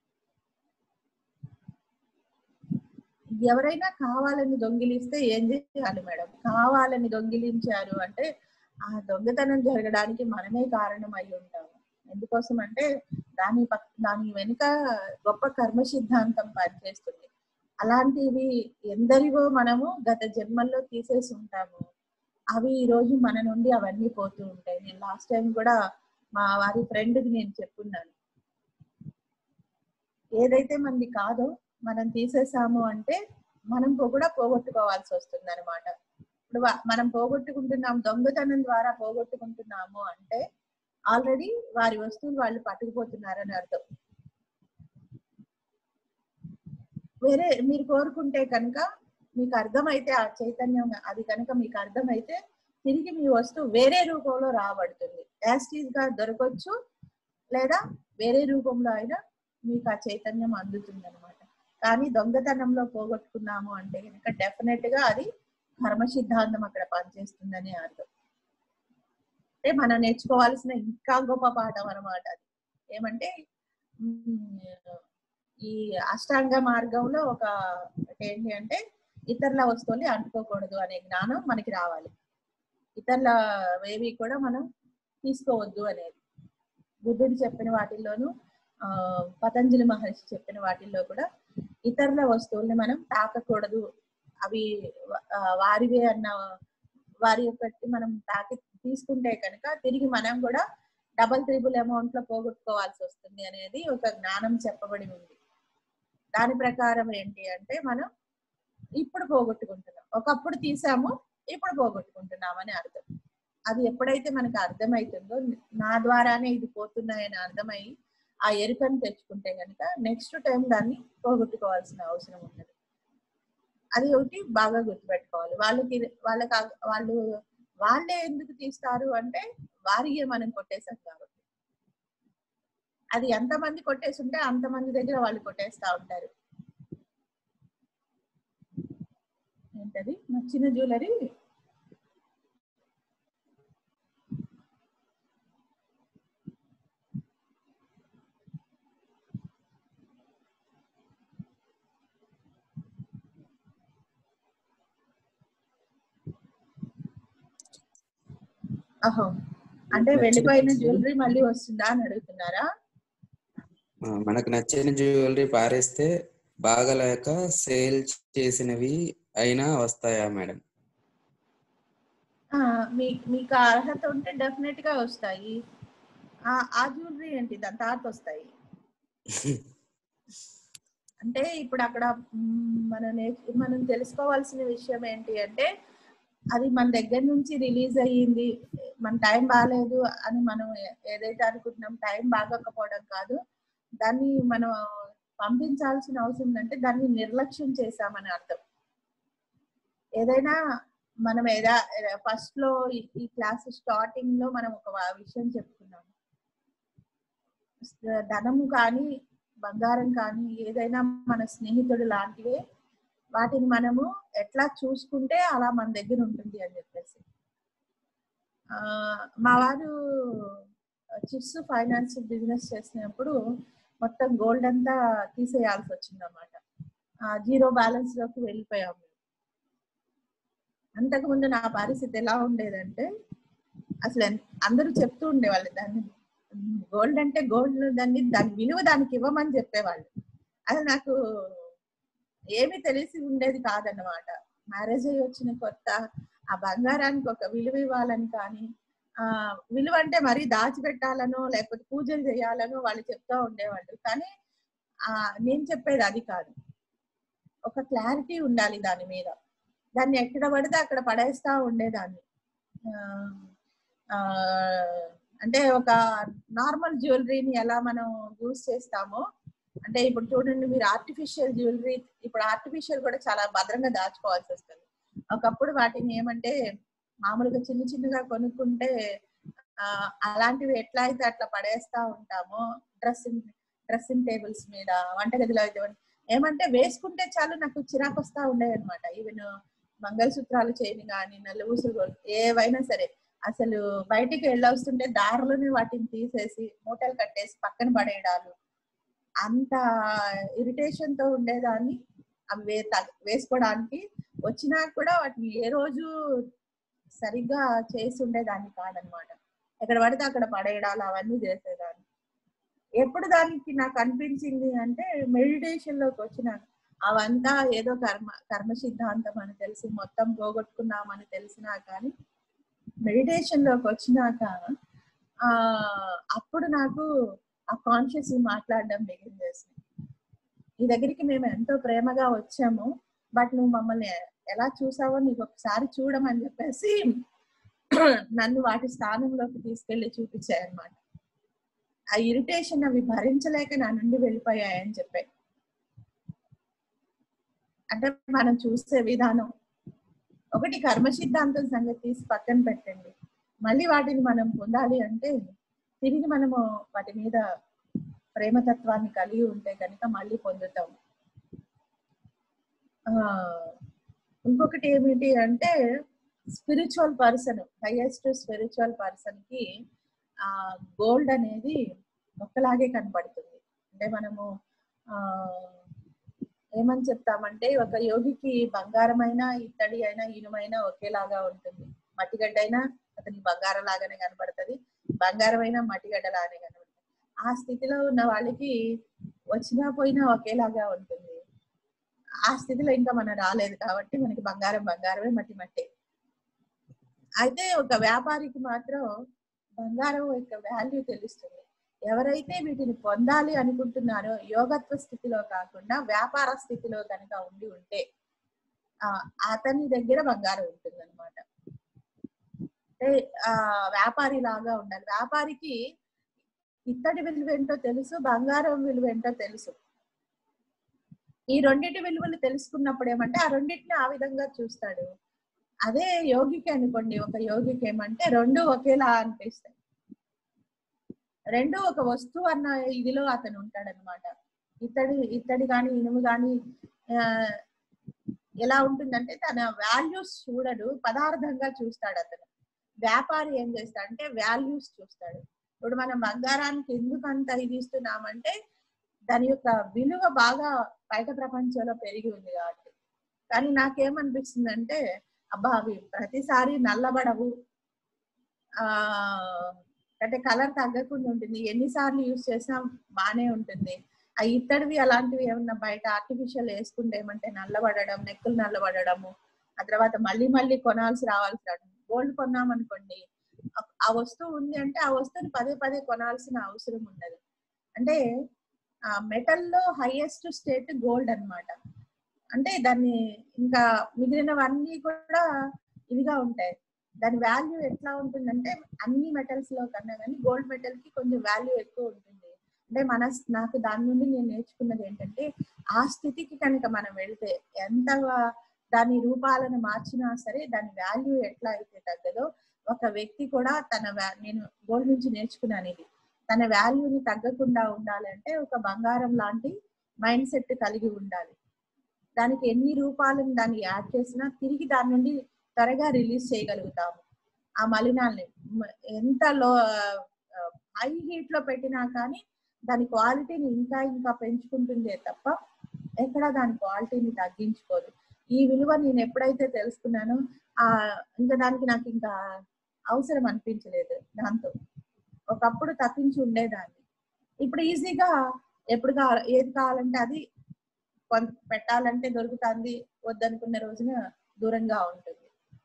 ఎవరైనా కావాలని దొంగిలిస్తే ఏం చేయాలి మేడం కావాలని దొంగిలించారు అంటే ఆ దొంగతనం జరగడానికి మనమే కారణం అయి ఉంటాము ఎందుకోసం అంటే దాని పక్ దాని వెనుక గొప్ప కర్మ సిద్ధాంతం పనిచేస్తుంది అలాంటివి ఎందరివో మనము గత జన్మల్లో తీసేసి ఉంటాము అవి ఈ రోజు మన నుండి అవన్నీ పోతూ ఉంటాయి నేను లాస్ట్ టైం కూడా మా వారి ఫ్రెండ్కి నేను చెప్పున్నాను ఏదైతే మనది కాదో మనం తీసేసాము అంటే మనం పో- కూడా పోగొట్టుకోవాల్సి వస్తుంది అనమాట ఇప్పుడు వా- మనం పోగొట్టుకుంటున్నాం దొంగతనం ద్వారా పోగొట్టుకుంటున్నాము అంటే ఆల్రెడీ వారి వస్తువులు వాళ్ళు పట్టుకుపోతున్నారని అర్థం వేరే మీరు కోరుకుంటే కనుక మీకు అర్థమైతే ఆ చైతన్యం అది కనుక మీకు అర్థమైతే తిరిగి మీ వస్తువు వేరే రూపంలో రాబడుతుంది యాస్టీజ్ గా దొరకవచ్చు లేదా వేరే రూపంలో అయినా మీకు ఆ చైతన్యం అందుతుంది అనమాట కానీ దొంగతనంలో పోగొట్టుకున్నాము అంటే కనుక డెఫినెట్ గా అది కర్మ సిద్ధాంతం అక్కడ పనిచేస్తుందని అర్థం అంటే మనం నేర్చుకోవాల్సిన ఇంకా గొప్ప పాఠం అనమాట అది ఏమంటే ఉమ్, ఈ అష్టాంగ మార్గంలో ఒక ఏంటి అంటే ఇతరుల వస్తువుల్ని అంటుకోకూడదు అనే జ్ఞానం మనకి రావాలి ఇతరుల ఏవి కూడా మనం తీసుకోవద్దు అనేది బుద్ధుడు చెప్పిన వాటిల్లోనూ ఆ పతంజలి మహర్షి చెప్పిన వాటిల్లో కూడా ఇతరుల వస్తువుల్ని మనం తాకకూడదు అవి ఆ, వారివే అన్న వారి యొక్క మనం తాకి తీసుకుంటే కనుక తిరిగి మనం కూడా డబల్ త్రిబుల్ అమౌంట్ లో పోగొట్టుకోవాల్సి వస్తుంది అనేది ఒక జ్ఞానం చెప్పబడి ఉంది దాని ప్రకారం ఏంటి అంటే మనం ఇప్పుడు పోగొట్టుకుంటున్నాం ఒకప్పుడు తీసాము ఇప్పుడు పోగొట్టుకుంటున్నాం అని అర్థం అది ఎప్పుడైతే మనకు అర్థమవుతుందో నా ద్వారానే ఇది పోతున్నాయని అర్థమై ఆ ఎరుకను తెచ్చుకుంటే కనుక నెక్స్ట్ టైం దాన్ని పోగొట్టుకోవాల్సిన అవసరం ఉండదు అది ఒకటి బాగా గుర్తుపెట్టుకోవాలి వాళ్ళకి వాళ్ళకి ఆ- వాళ్ళు వాళ్ళే ఎందుకు తీస్తారు అంటే వారియే మనం కొట్టేసాం కాబట్టి అది ఎంతమంది కొట్టేసి ఉంటే అంతమంది దగ్గర వాళ్ళు కొట్టేస్తా ఉంటారు ఏంటది నచ్చిన జ్యువెలరీ అహో అంటే నచ్చిన వెళ్ళిపోయిన వస్తువు. జ్యువెలరీ మళ్ళీ వస్తుందా అని అడుగుతున్నారా ఆ, మనకు నచ్చిన జ్యువెలరీ పారేస్తే బాగలేక సేల్ చేసినవి అయినా వస్తాయా మేడం ఆ, మీ మీకు ఆ అర్హత ఉంటే డెఫినెట్ గా వస్తాయి ఆ ఆ జ్యువెలరీ ఏంటి దాని తర్వాత వస్తాయి అంటే ఇప్పుడు అక్కడ మ్, మనం నేర్చు మనం తెలుసుకోవాల్సిన విషయం ఏంటి అంటే అది మన దగ్గర నుంచి రిలీజ్ అయ్యింది మన టైం బాగాలేదు అని మనం ఏ- ఏదైతే అనుకుంటున్నాం టైం బాగోకపోవడం కాదు దాన్ని మనం పంపించాల్సిన అవసరం ఉందంటే దాన్ని నిర్లక్ష్యం చేశామని అర్థం ఏదైనా మనం ఏదా ఫస్ట్ లో ఈ- ఈ క్లాస్ స్టార్టింగ్ లో మనం ఒక వా- విషయం చెప్పుకున్నాం ధనము కానీ బంగారం కానీ ఏదైనా మన స్నేహితుడు లాంటివే వాటిని మనము ఎట్లా చూసుకుంటే అలా మన దగ్గర ఉంటుంది అని చెప్పేసి ఆ, మా వారు చిప్స్ ఫైనాన్స్ బిజినెస్ చేసినప్పుడు మొత్తం గోల్డ్ అంతా తీసేయాల్సి వచ్చింది అనమాట జీరో బ్యాలెన్స్ లోకి వెళ్ళిపోయాము అంతకుముందు నా పరిస్థితి ఎలా ఉండేదంటే అసలు ఎన్- అందరూ చెప్తూ ఉండేవాళ్ళు దాన్ని గోల్డ్ అంటే గోల్డ్ దాన్ని దాని విలువ దానికి ఇవ్వమని చెప్పేవాళ్ళు అది నాకు ఏమీ తెలిసి ఉండేది కాదన్నమాట మ్యారేజ్ అయ్యి వచ్చిన కొత్త ఆ బంగారానికి ఒక విలువ ఇవ్వాలని కానీ ఆ విలువ అంటే మరీ దాచిపెట్టాలనో లేకపోతే పూజలు చేయాలనో వాళ్ళు చెప్తా ఉండేవాళ్ళు కానీ ఆ నేను చెప్పేది అది కాదు ఒక క్లారిటీ ఉండాలి దాని మీద దాన్ని ఎక్కడ పడితే అక్కడ పడేస్తా ఉండేదాన్ని ఆ, ఆ, అంటే ఒక నార్మల్ జ్యువెలరీని ఎలా మనం యూజ్ చేస్తామో అంటే ఇప్పుడు చూడండి మీరు ఆర్టిఫిషియల్ జ్యువెలరీ ఇప్పుడు ఆర్టిఫిషియల్ కూడా చాలా భద్రంగా దాచుకోవాల్సి వస్తుంది ఒకప్పుడు వాటిని ఏమంటే మామూలుగా చిన్న చిన్నగా కొనుక్కుంటే ఆ, అలాంటివి ఎట్లా అయితే అట్లా పడేస్తా ఉంటామో డ్రెస్సింగ్ డ్రెస్సింగ్ టేబుల్స్ మీద వంటగదిలో అయితే ఉం- ఏమంటే వేసుకుంటే చాలు నాకు చిరాకు వస్తా ఉండేది అనమాట ఈవెన్ మంగళసూత్రాలు చేయని కానీ నలుగుసులు ఏవైనా సరే అసలు బయటికి వెళ్ళొస్తుంటే దారిలోనే వాటిని తీసేసి మూటలు కట్టేసి పక్కన పడేయడాలు అంత ఇరిటేషన్ తో ఉండేదాన్ని అవి వే త- వేసుకోవడానికి వచ్చినా కూడా వాటిని ఏ రోజు సరిగ్గా చేసి ఉండేదాన్ని కాదనమాట ఎక్కడ పడితే అక్కడ పడేయడాలు అవన్నీ చేసేదాన్ని ఎప్పుడు దానికి నాకు అనిపించింది అంటే మెడిటేషన్ లోకి వచ్చిన అవంతా ఏదో కర్మ కర్మ సిద్ధాంతం అని తెలిసి మొత్తం పోగొట్టుకున్నామని తెలిసినా కానీ మెడిటేషన్ లోకి వచ్చినాక ఆ అప్పుడు నాకు ఆ కాన్షియస్ మాట్లాడడం బిగిన్ చేసింది నీ దగ్గరికి మేము ఎంతో ప్రేమగా వచ్చాము బట్ నువ్వు మమ్మల్ని ఎలా చూసావో నీకు ఒకసారి చూడమని చెప్పేసి నన్ను వాటి స్థానంలోకి తీసుకెళ్లి చూపించాయన్నమాట ఆ ఇరిటేషన్ అవి భరించలేక నా నుండి వెళ్ళిపోయాయని చెప్పాయి అంటే మనం చూసే విధానం ఒకటి కర్మ సిద్ధాంతం సంగతి తీసి పక్కన పెట్టండి మళ్ళీ వాటిని మనం పొందాలి అంటే తిరిగి మనము వాటి మీద ప్రేమతత్వాన్ని కలిగి ఉంటే కనుక మళ్ళీ పొందుతాం ఆ ఇంకొకటి ఏమిటి అంటే spiritual person highest spiritual person కి ఆ గోల్డ్ అనేది ఒక్కలాగే కనపడుతుంది అంటే మనము ఆ ఏమని చెప్తామంటే ఒక యోగికి బంగారమైన ఇత్తడి అయినా ఇనుమైనా ఒకేలాగా ఉంటుంది మట్టిగడ్డ అయినా అతనికి బంగారం లాగానే కనపడుతుంది బంగారం అయినా మట్టిగడ్డ లాగానే కనపడుతుంది ఆ స్థితిలో ఉన్న వాళ్ళకి వచ్చినా పోయినా ఒకేలాగా ఉంటుంది ఆ స్థితిలో ఇంకా మనం రాలేదు కాబట్టి మనకి బంగారం బంగారమే మట్టి మట్టి అయితే ఒక వ్యాపారికి మాత్రం బంగారం యొక్క వాల్యూ తెలుస్తుంది ఎవరైతే వీటిని పొందాలి అనుకుంటున్నారో యోగత్వ స్థితిలో కాకుండా వ్యాపార స్థితిలో కనుక ఉండి ఉంటే ఆ అతని దగ్గర బంగారం ఉంటుంది అనమాట అంటే ఆ వ్యాపారి లాగా ఉండాలి వ్యాపారికి ఇత్తడి విలువ ఏంటో తెలుసు బంగారం విలువ ఏంటో తెలుసు ఈ రెండింటి విలువలు తెలుసుకున్నప్పుడు ఏమంటే ఆ రెండింటిని ఆ విధంగా చూస్తాడు అదే యోగికి అనుకోండి ఒక యోగికి ఏమంటే రెండు ఒకేలా అనిపిస్తాయి రెండు ఒక వస్తువు అన్న ఇదిలో అతను ఉంటాడనమాట ఇత్తడి ఇత్తడి కానీ ఇనుము కానీ ఎలా ఉంటుందంటే తన వాల్యూస్ చూడడు పదార్థంగా చూస్తాడు అతను వ్యాపారి ఏం చేస్తాడంటే వాల్యూస్ చూస్తాడు ఇప్పుడు మనం బంగారానికి ఎందుకు అంత ఇది ఇస్తున్నామంటే దాని యొక్క విలువ బాగా బయట ప్రపంచంలో పెరిగి ఉంది కాబట్టి కానీ నాకేమనిపిస్తుంది అంటే అబ్బా అవి ప్రతిసారి నల్లబడవు ఆ అంటే కలర్ తగ్గకుండా ఉంటుంది ఎన్నిసార్లు యూజ్ చేసినా బాగానే ఉంటుంది ఆ ఇత్తడివి అలాంటివి ఏమన్నా బయట ఆర్టిఫిషియల్ వేసుకుంటే ఏమంటే నల్లబడడం నెక్కులు నల్లబడడము ఆ తర్వాత మళ్ళీ మళ్ళీ కొనాల్సి రావాల్సి రావడం గోల్డ్ కొన్నాం అనుకోండి ఆ- ఆ వస్తువు ఉంది అంటే ఆ వస్తువుని పదే పదే కొనాల్సిన అవసరం ఉండదు అంటే ఆ మెటల్ లో హైయెస్ట్ స్టేట్ గోల్డ్ అన్నమాట అంటే దాన్ని ఇంకా మిగిలినవన్నీ కూడా ఇదిగా ఉంటాయి దాని వాల్యూ ఎట్లా ఉంటుందంటే అన్ని మెటల్స్ లో కన్నా కానీ గోల్డ్ మెటల్ కి కొంచెం వాల్యూ ఎక్కువ ఉంటుంది అంటే మన నాకు దాని నుండి నేను నేర్చుకున్నది ఏంటంటే ఆ స్థితికి కనుక మనం వెళ్తే ఎంత దాని రూపాలను మార్చినా సరే దాని వాల్యూ ఎట్లా అయితే తగ్గదో ఒక వ్యక్తి కూడా తన va- నేను గోల్డ్ నుంచి నేర్చుకున్నాను ఇది తన వాల్యూని తగ్గకుండా ఉండాలంటే ఒక బంగారం లాంటి మైండ్ సెట్ కలిగి ఉండాలి దానికి ఎన్ని రూపాలను దాన్ని యాడ్ చేసినా తిరిగి దాని నుండి త్వరగా రిలీజ్ చేయగలుగుతాము ఆ మలినాల్ని మ- ఎంత లో హై హీట్ లో పెట్టినా కానీ దాని క్వాలిటీని ఇంకా ఇంకా పెంచుకుంటుందే తప్ప ఎక్కడ దాని క్వాలిటీని తగ్గించుకోదు ఈ విలువ నేను ఎప్పుడైతే తెలుసుకున్నానో ఆ ఇంకా దానికి నాకు ఇంకా అవసరం అనిపించలేదు దాంతో ఒకప్పుడు తప్పించి ఉండేదాన్ని ఇప్పుడు ఈజీగా ఎప్పుడు కావాలి ఏది కావాలంటే అది కొన్- పెట్టాలంటే దొరుకుతుంది వద్దనుకున్న రోజున దూరంగా ఉంటుంది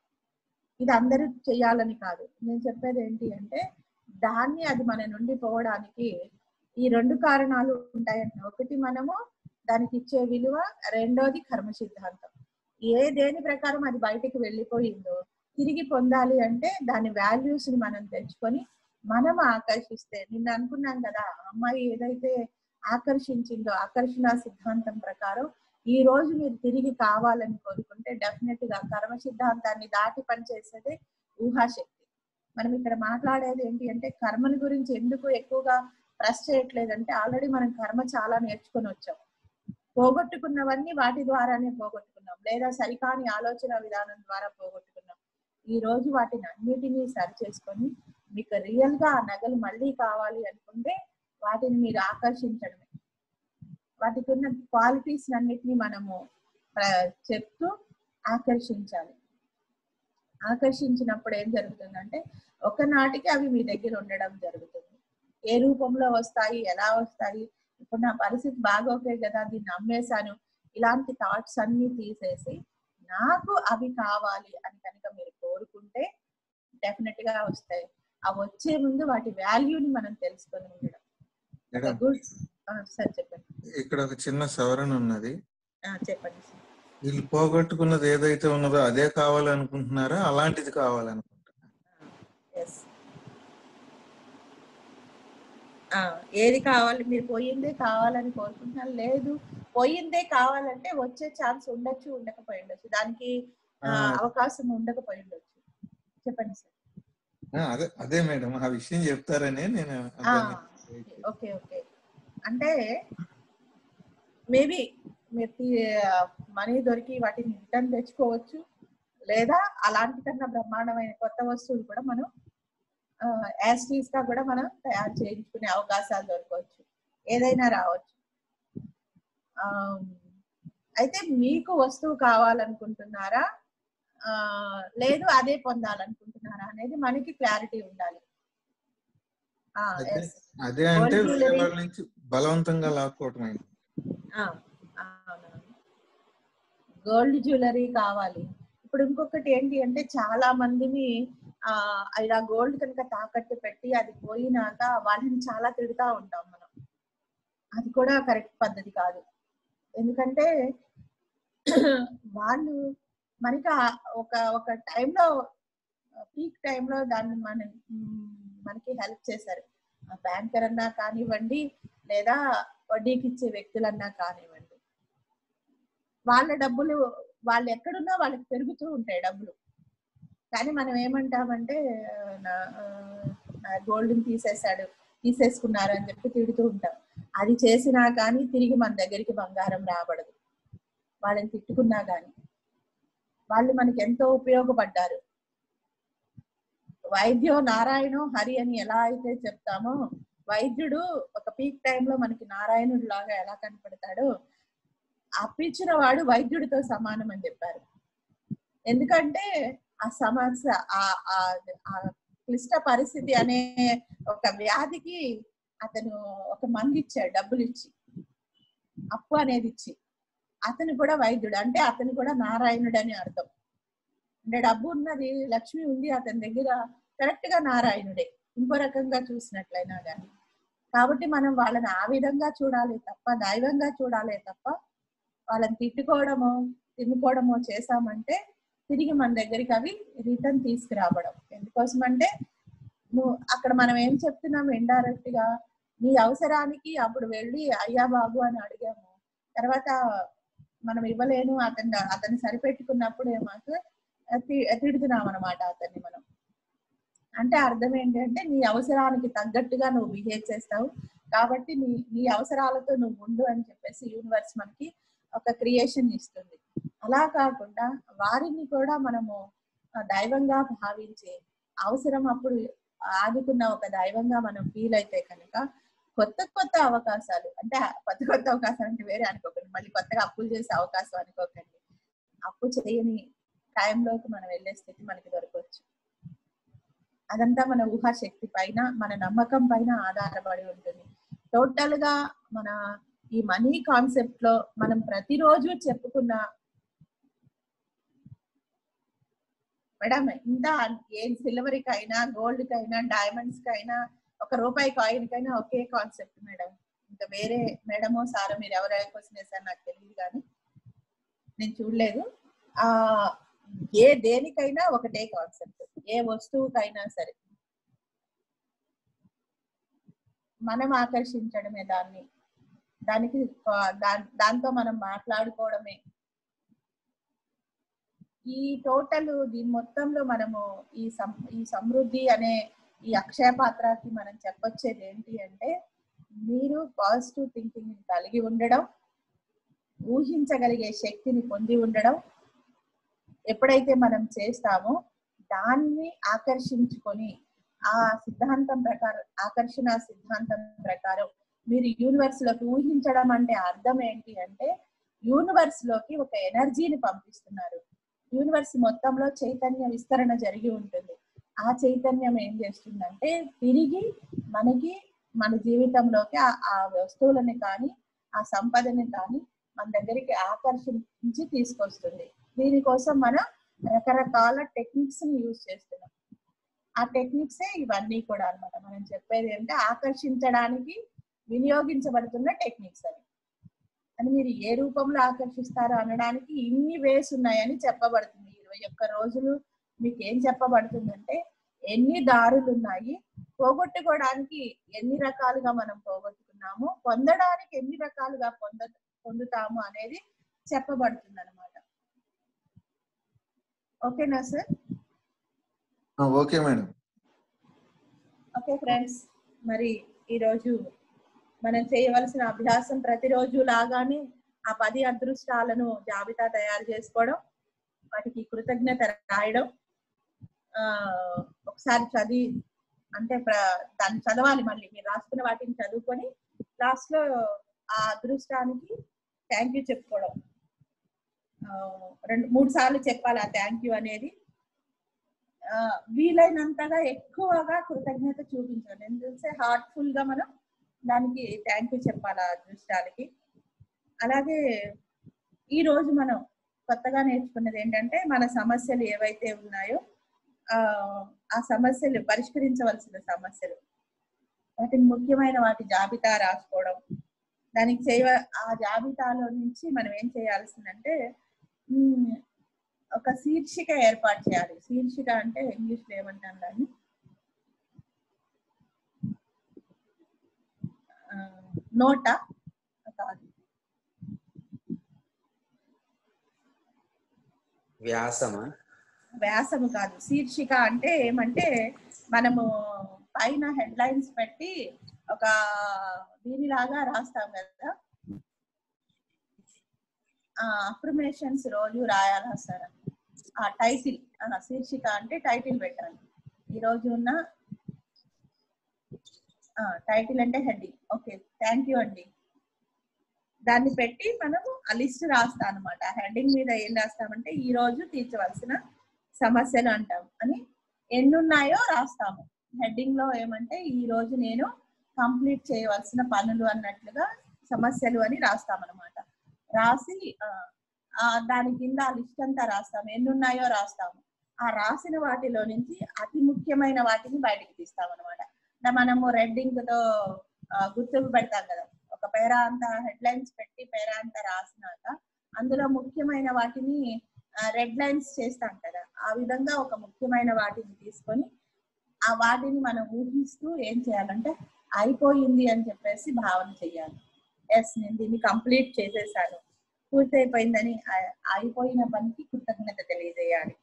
ఇది అందరూ చేయాలని కాదు నేను చెప్పేది ఏంటి అంటే దాన్ని అది మన నుండి పోవడానికి ఈ రెండు కారణాలు ఉంటాయండి ఒకటి మనము దానికి ఇచ్చే విలువ రెండోది కర్మ సిద్ధాంతం ఏ దేని ప్రకారం అది బయటికి వెళ్ళిపోయిందో తిరిగి పొందాలి అంటే దాని వాల్యూస్ ని మనం తెచ్చుకొని మనం ఆకర్షిస్తే నిన్న అనుకున్నాం కదా ఆ అమ్మాయి ఏదైతే ఆకర్షించిందో ఆకర్షణ సిద్ధాంతం ప్రకారం ఈ రోజు మీరు తిరిగి కావాలని కోరుకుంటే డెఫినెట్ గా కర్మ సిద్ధాంతాన్ని దాటి పనిచేసేదే ఊహాశక్తి మనం ఇక్కడ మాట్లాడేది ఏంటి అంటే కర్మని గురించి ఎందుకు ఎక్కువగా ప్రెస్ చేయట్లేదంటే ఆల్రెడీ మనం కర్మ చాలా నేర్చుకొని వచ్చాం పోగొట్టుకున్నవన్నీ వాటి ద్వారానే పోగొట్టుకున్నాం లేదా సరికాని ఆలోచన విధానం ద్వారా పోగొట్టుకున్నాం ఈ రోజు వాటిని అన్నిటినీ సరి చేసుకొని మీకు రియల్ గా ఆ నగలు మళ్ళీ కావాలి అనుకుంటే వాటిని మీరు ఆకర్షించడమే వాటికి ఉన్న క్వాలిటీస్ అన్నిటిని మనము ప్ర- చెప్తూ ఆకర్షించాలి ఆకర్షించినప్పుడు ఏం జరుగుతుందంటే ఒకనాటికి అవి మీ దగ్గర ఉండడం జరుగుతుంది ఏ రూపంలో వస్తాయి ఎలా వస్తాయి ఇప్పుడు నా పరిస్థితి బాగోకే కదా దీన్ని అమ్మేశాను ఇలాంటి థాట్స్ అన్ని తీసేసి నాకు అవి కావాలి అని కనుక మీరు కోరుకుంటే డెఫినెట్ గా వస్తాయి అవి వచ్చే ముందు వాటి వాల్యూని మనం తెలుసుకొని ఉండడం మేడం గుడ్ సార్ చెప్పండి ఇక్కడ ఒక చిన్న సవరణ ఉన్నది ఆ, చెప్పండి సార్ వీళ్ళు పోగొట్టుకున్నది ఏదైతే ఉన్నదో అదే కావాలనుకుంటున్నారా అలాంటిది కావాలనుకుంటున్నారా ఎస్ ఏది కావాలి మీరు పోయిందే కావాలని కోరుకుంటున్నారు లేదు పోయిందే కావాలంటే వచ్చే ఛాన్స్ ఉండొచ్చు ఉండకపోయి ఉండొచ్చు దానికి ఆ, ఆ. అవకాశం ఉండకపోయి ఉండొచ్చు చెప్పండి సార్ ఆ, అదే అదే మేడం ఆ విషయం చెప్తారని నేను ఆ, దాన్ని- ఓకే ఓకే అంటే మేబీ మీరు మనీ దొరికి వాటిని రిటర్న్ తెచ్చుకోవచ్చు లేదా అలాంటి కన్నా బ్రహ్మాండమైన కొత్త వస్తువులు కూడా మనం యాస్టీస్ గా కూడా మనం తయారు చేయించుకునే అవకాశాలు దొరకవచ్చు ఏదైనా రావచ్చు ఆ, అయితే మీకు వస్తువు కావాలనుకుంటున్నారా ఆ, లేదు అదే పొందాలనుకుంటున్నారా అనేది మనకి క్లారిటీ ఉండాలి ఆ, అదే yes. అదే అంటే Gold వేరే jewelry. వాళ్ళ నుంచి బలవంతంగా లాక్కోవటం అయింది ఆ, అవునవును గోల్డ్ జ్యువెలరీ కావాలి ఇప్పుడు ఇంకొకటి ఏంటి అంటే చాలా మందిని ఆ ఇలా గోల్డ్ కనుక తాకట్టు పెట్టి అది పోయినాక వాళ్ళని చాలా తిడుతూ ఉంటాం మనం అది కూడా కరెక్ట్ పద్ధతి కాదు ఎందుకంటే వాళ్ళు మనకి ఆ- ఒక ఒక టైంలో పీక్ టైంలో దాన్ని మన మ్, మనకి హెల్ప్ చేశారు ఆ బ్యాంకర్ అన్నా కానివ్వండి లేదా వడ్డీకి ఇచ్చే వ్యక్తులన్నా కానివ్వండి వాళ్ళ డబ్బులు వాళ్ళు ఎక్కడున్నా వాళ్ళకి పెరుగుతూ ఉంటాయి డబ్బులు కానీ మనం ఏమంటామంటే ఆ, నా గోల్డ్ని తీసేశాడు తీసేసుకున్నారు అని చెప్పి తిడుతూ ఉంటాం అది చేసినా కానీ తిరిగి మన దగ్గరికి బంగారం రాబడదు వాళ్ళని తిట్టుకున్నా కానీ వాళ్ళు మనకి ఎంతో ఉపయోగపడ్డారు వైద్యో నారాయణో హరి అని ఎలా అయితే చెప్తామో వైద్యుడు ఒక పీక్ టైంలో మనకి నారాయణుడు లాగా ఎలా కనపడతాడో అప్పించిన వాడు వైద్యుడితో సమానం అని చెప్పారు ఎందుకంటే ఆ సమస్య ఆ ఆ- ఆ క్లిష్ట పరిస్థితి అనే ఒక వ్యాధికి అతను ఒక మంది ఇచ్చాడు డబ్బులు ఇచ్చి అప్పు అనేది ఇచ్చి అతను కూడా వైద్యుడు అంటే అతను కూడా నారాయణుడు అని అర్థం అంటే డబ్బు ఉన్నది లక్ష్మి ఉంది అతని దగ్గర కరెక్ట్ గా నారాయణుడే ఇంకో రకంగా చూసినట్లయినా కానీ కాబట్టి మనం వాళ్ళని ఆ విధంగా చూడాలి తప్ప దైవంగా చూడాలి తప్ప వాళ్ళని తిట్టుకోవడమో తిన్నుకోవడమో చేశామంటే తిరిగి మన దగ్గరికి అవి రిటర్న్ తీసుకురావడం ఎందుకోసం అంటే నువ్వు అక్కడ మనం ఏం చెప్తున్నాం ఇండైరెక్ట్ గా నీ అవసరానికి అప్పుడు వెళ్ళి అయ్యా బాబు అని అడిగాము తర్వాత మనం ఇవ్వలేను అతను అతన్ని సరిపెట్టుకున్నప్పుడు ఏమాకు తిడుతున్నాం అనమాట అతన్ని మనం అంటే అర్థం ఏంటంటే నీ అవసరానికి తగ్గట్టుగా నువ్వు బిహేవ్ చేస్తావు కాబట్టి నీ నీ అవసరాలతో నువ్వు ఉండు అని చెప్పేసి యూనివర్స్ మనకి ఒక క్రియేషన్ ఇస్తుంది అలా కాకుండా వారిని కూడా మనము ఆ, దైవంగా భావించి అవసరం అప్పుడు ఆదుకున్న ఒక దైవంగా మనం ఫీల్ అయితే కనుక కొత్త కొత్త అవకాశాలు అంటే కొత్త కొత్త అవకాశాలు అంటే వేరే అనుకోకండి మళ్ళీ కొత్తగా అప్పులు చేసే అవకాశం అనుకోకండి అప్పు చేయని టైంలోకి మనం వెళ్ళే స్థితి మనకి దొరకవచ్చు అదంతా మన ఊహాశక్తి పైన మన నమ్మకం పైన ఆధారపడి ఉంటుంది టోటల్ గా మన ఈ మనీ కాన్సెప్ట్ లో మనం ప్రతిరోజు చెప్పుకున్న మేడం ఇంత ఏం సిల్వర్ కైనా గోల్డ్ కైనా డైమండ్స్ కైనా ఒక రూపాయి కాయిన్ కైనా ఒకే కాన్సెప్ట్ మేడం ఇంకా వేరే మేడమో సారో మీరు ఎవరు క్వశ్చన్ వేసారు నాకు తెలియదు కానీ నేను చూడలేదు ఆ ఏ దేనికైనా ఒకటే కాన్సెప్ట్ ఏ వస్తువుకైనా సరే మనం ఆకర్షించడమే దాన్ని దానికి ఆ, దా- దాంతో మనం మాట్లాడుకోవడమే ఈ టోటల్ దీని మొత్తంలో మనము ఈ సం ఈ సమృద్ధి అనే ఈ అక్షయ పాత్రకి మనం చెప్పొచ్చేది ఏంటి అంటే మీరు పాజిటివ్ థింకింగ్ కలిగి ఉండడం ఊహించగలిగే శక్తిని పొంది ఉండడం ఎప్పుడైతే మనం చేస్తామో దాన్ని ఆకర్షించుకొని ఆ సిద్ధాంతం ప్రకారం ఆకర్షణ సిద్ధాంతం ప్రకారం మీరు యూనివర్స్ లోకి ఊహించడం అంటే అర్థం ఏంటి అంటే యూనివర్స్ లోకి ఒక ఎనర్జీని పంపిస్తున్నారు యూనివర్స్ మొత్తంలో చైతన్య విస్తరణ జరిగి ఉంటుంది ఆ చైతన్యం ఏం చేస్తుందంటే తిరిగి మనకి మన జీవితంలోకి ఆ- ఆ వస్తువులని కానీ ఆ సంపదని కానీ మన దగ్గరికి ఆకర్షించి తీసుకొస్తుంది దీనికోసం మనం రకరకాల టెక్నిక్స్ ని యూజ్ చేస్తున్నాం ఆ టెక్నిక్సే ఇవన్నీ కూడా అన్నమాట మనం చెప్పేది అంటే ఆకర్షించడానికి వినియోగించబడుతున్న టెక్నిక్స్ అని అని మీరు ఏ రూపంలో ఆకర్షిస్తారో అనడానికి ఇన్ని వేస్ ఉన్నాయని చెప్పబడుతుంది ఇరవై ఒక్క రోజులు మీకు ఏం చెప్పబడుతుందంటే ఎన్ని దారులు ఉన్నాయి పోగొట్టుకోవడానికి ఎన్ని రకాలుగా మనం పోగొట్టుకున్నాము పొందడానికి ఎన్ని రకాలుగా పొంద పొందుతాము అనేది చెప్పబడుతుంది అనమాట ఓకేనా sir okay madam okay friends మరి ఈరోజు మనం చేయవలసిన అభ్యాసం ప్రతిరోజు లాగానే ఆ పది అదృష్టాలను జాబితా తయారు చేసుకోవడం వాటికి కృతజ్ఞత రాయడం ఆ ఒకసారి చదివి అంటే ప్ర- దాన్ని చదవాలి మళ్ళీ మీరు రాసుకున్న వాటిని చదువుకొని లాస్ట్ లో ఆ అదృష్టానికి థ్యాంక్ యూ చెప్పుకోవడం ఆ, రెండు మూడు సార్లు చెప్పాలి ఆ థ్యాంక్ యూ అనేది ఆ, వీలైనంతగా ఎక్కువగా కృతజ్ఞత చూపించాలి ఎందుకంటే హార్ట్ఫుల్ గా మనం దానికి థ్యాంక్ యూ చెప్పాలి ఆ అదృష్టాలకి అలాగే ఈ రోజు మనం కొత్తగా నేర్చుకున్నది ఏంటంటే మన సమస్యలు ఏవైతే ఉన్నాయో ఆ ఆ సమస్యలు పరిష్కరించవలసిన సమస్యలు వాటిని ముఖ్యమైన వాటి జాబితా రాసుకోవడం దానికి చేయ ఆ జాబితాలో నుంచి మనం ఏం చేయాల్సిందంటే ఉమ్, ఒక శీర్షిక ఏర్పాటు చేయాలి శీర్షిక అంటే ఇంగ్లీష్ లో ఏమంటాం దాన్ని ఆ, నోటా కాదు వ్యాసమా వ్యాసము కాదు శీర్షిక అంటే ఏమంటే మనము పైన హెడ్ లైన్స్ పెట్టి ఒక దీనిలాగా రాస్తాం కదా అఫర్మేషన్స్ రోజు రాయాలా సార్ ఆ టైటిల్ శీర్షిక అంటే టైటిల్ పెట్టాలి ఈ రోజు ఉన్న టైటిల్ అంటే హెడ్డింగ్ ఓకే థ్యాంక్ యూ అండి దాన్ని పెట్టి మనము ఆ లిస్ట్ రాస్తాం అనమాట హెడ్డింగ్ మీద ఏం రాస్తామంటే ఈ రోజు తీర్చవలసిన సమస్యలు అంటాం అని ఎన్ని ఉన్నాయో రాస్తాము హెడ్డింగ్ లో ఏమంటే ఈ రోజు నేను కంప్లీట్ చేయవలసిన పనులు అన్నట్లుగా సమస్యలు అని రాస్తాం అనమాట రాసి ఆ, ఆ, దాని కింద ఆ లిస్ట్ అంతా రాస్తాము ఎన్ని ఉన్నాయో రాస్తాము ఆ రాసిన వాటిలో నుంచి అతి ముఖ్యమైన వాటిని బయటకు తీస్తాం అనమాట మనము రెడ్డింగ్ తో ఆ, గుర్తింపు పెడతాం కదా ఒక పేరా అంతా హెడ్ లైన్స్ పెట్టి పేరా అంతా రాసినాక అందులో ముఖ్యమైన వాటిని రెడ్ లైన్స్ చేస్తాం కదా ఆ విధంగా ఒక ముఖ్యమైన వాటిని తీసుకొని ఆ వాటిని మనం ఊహిస్తూ ఏం చేయాలంటే అయిపోయింది అని చెప్పేసి భావన చెయ్యాలి ఎస్ నేను దీన్ని కంప్లీట్ చేసేసాను పూర్తయిపోయిందని ఆ- అయిపోయిన పనికి కృతజ్ఞత తెలియజేయాలి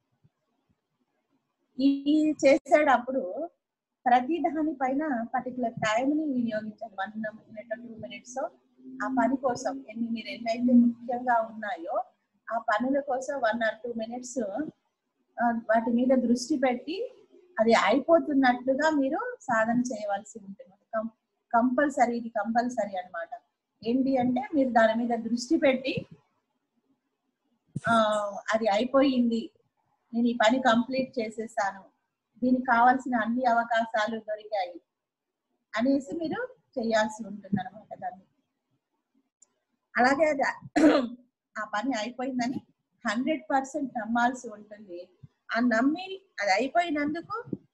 ఈ చేసేటప్పుడు ప్రతి దాని పైన పర్టికులర్ టైం ని వినియోగించాలి వన్ మినిట్ టూ మినిట్స్ ఆ పని కోసం ఎన్ని మీరు ఎన్నైతే ముఖ్యంగా ఉన్నాయో ఆ పనుల కోసం వన్ ఆర్ టూ మినిట్స్ వాటి మీద దృష్టి పెట్టి అది అయిపోతున్నట్లుగా మీరు సాధన చేయవలసి ఉంటుంది కంపల్సరీ ఇది కంపల్సరీ అన్నమాట ఏంటి అంటే మీరు దాని మీద దృష్టి పెట్టి ఆ అది అయిపోయింది నేను ఈ పని కంప్లీట్ చేసేసాను దీనికి కావాల్సిన అన్ని అవకాశాలు దొరికాయి అనేసి మీరు చేయాల్సి ఉంటుంది అనమాట దాన్ని అలాగే అది ఆ పని అయిపోయిందని హండ్రెడ్ పర్సెంట్ నమ్మాల్సి ఉంటుంది ఆ నమ్మి అది అయిపోయినందుకు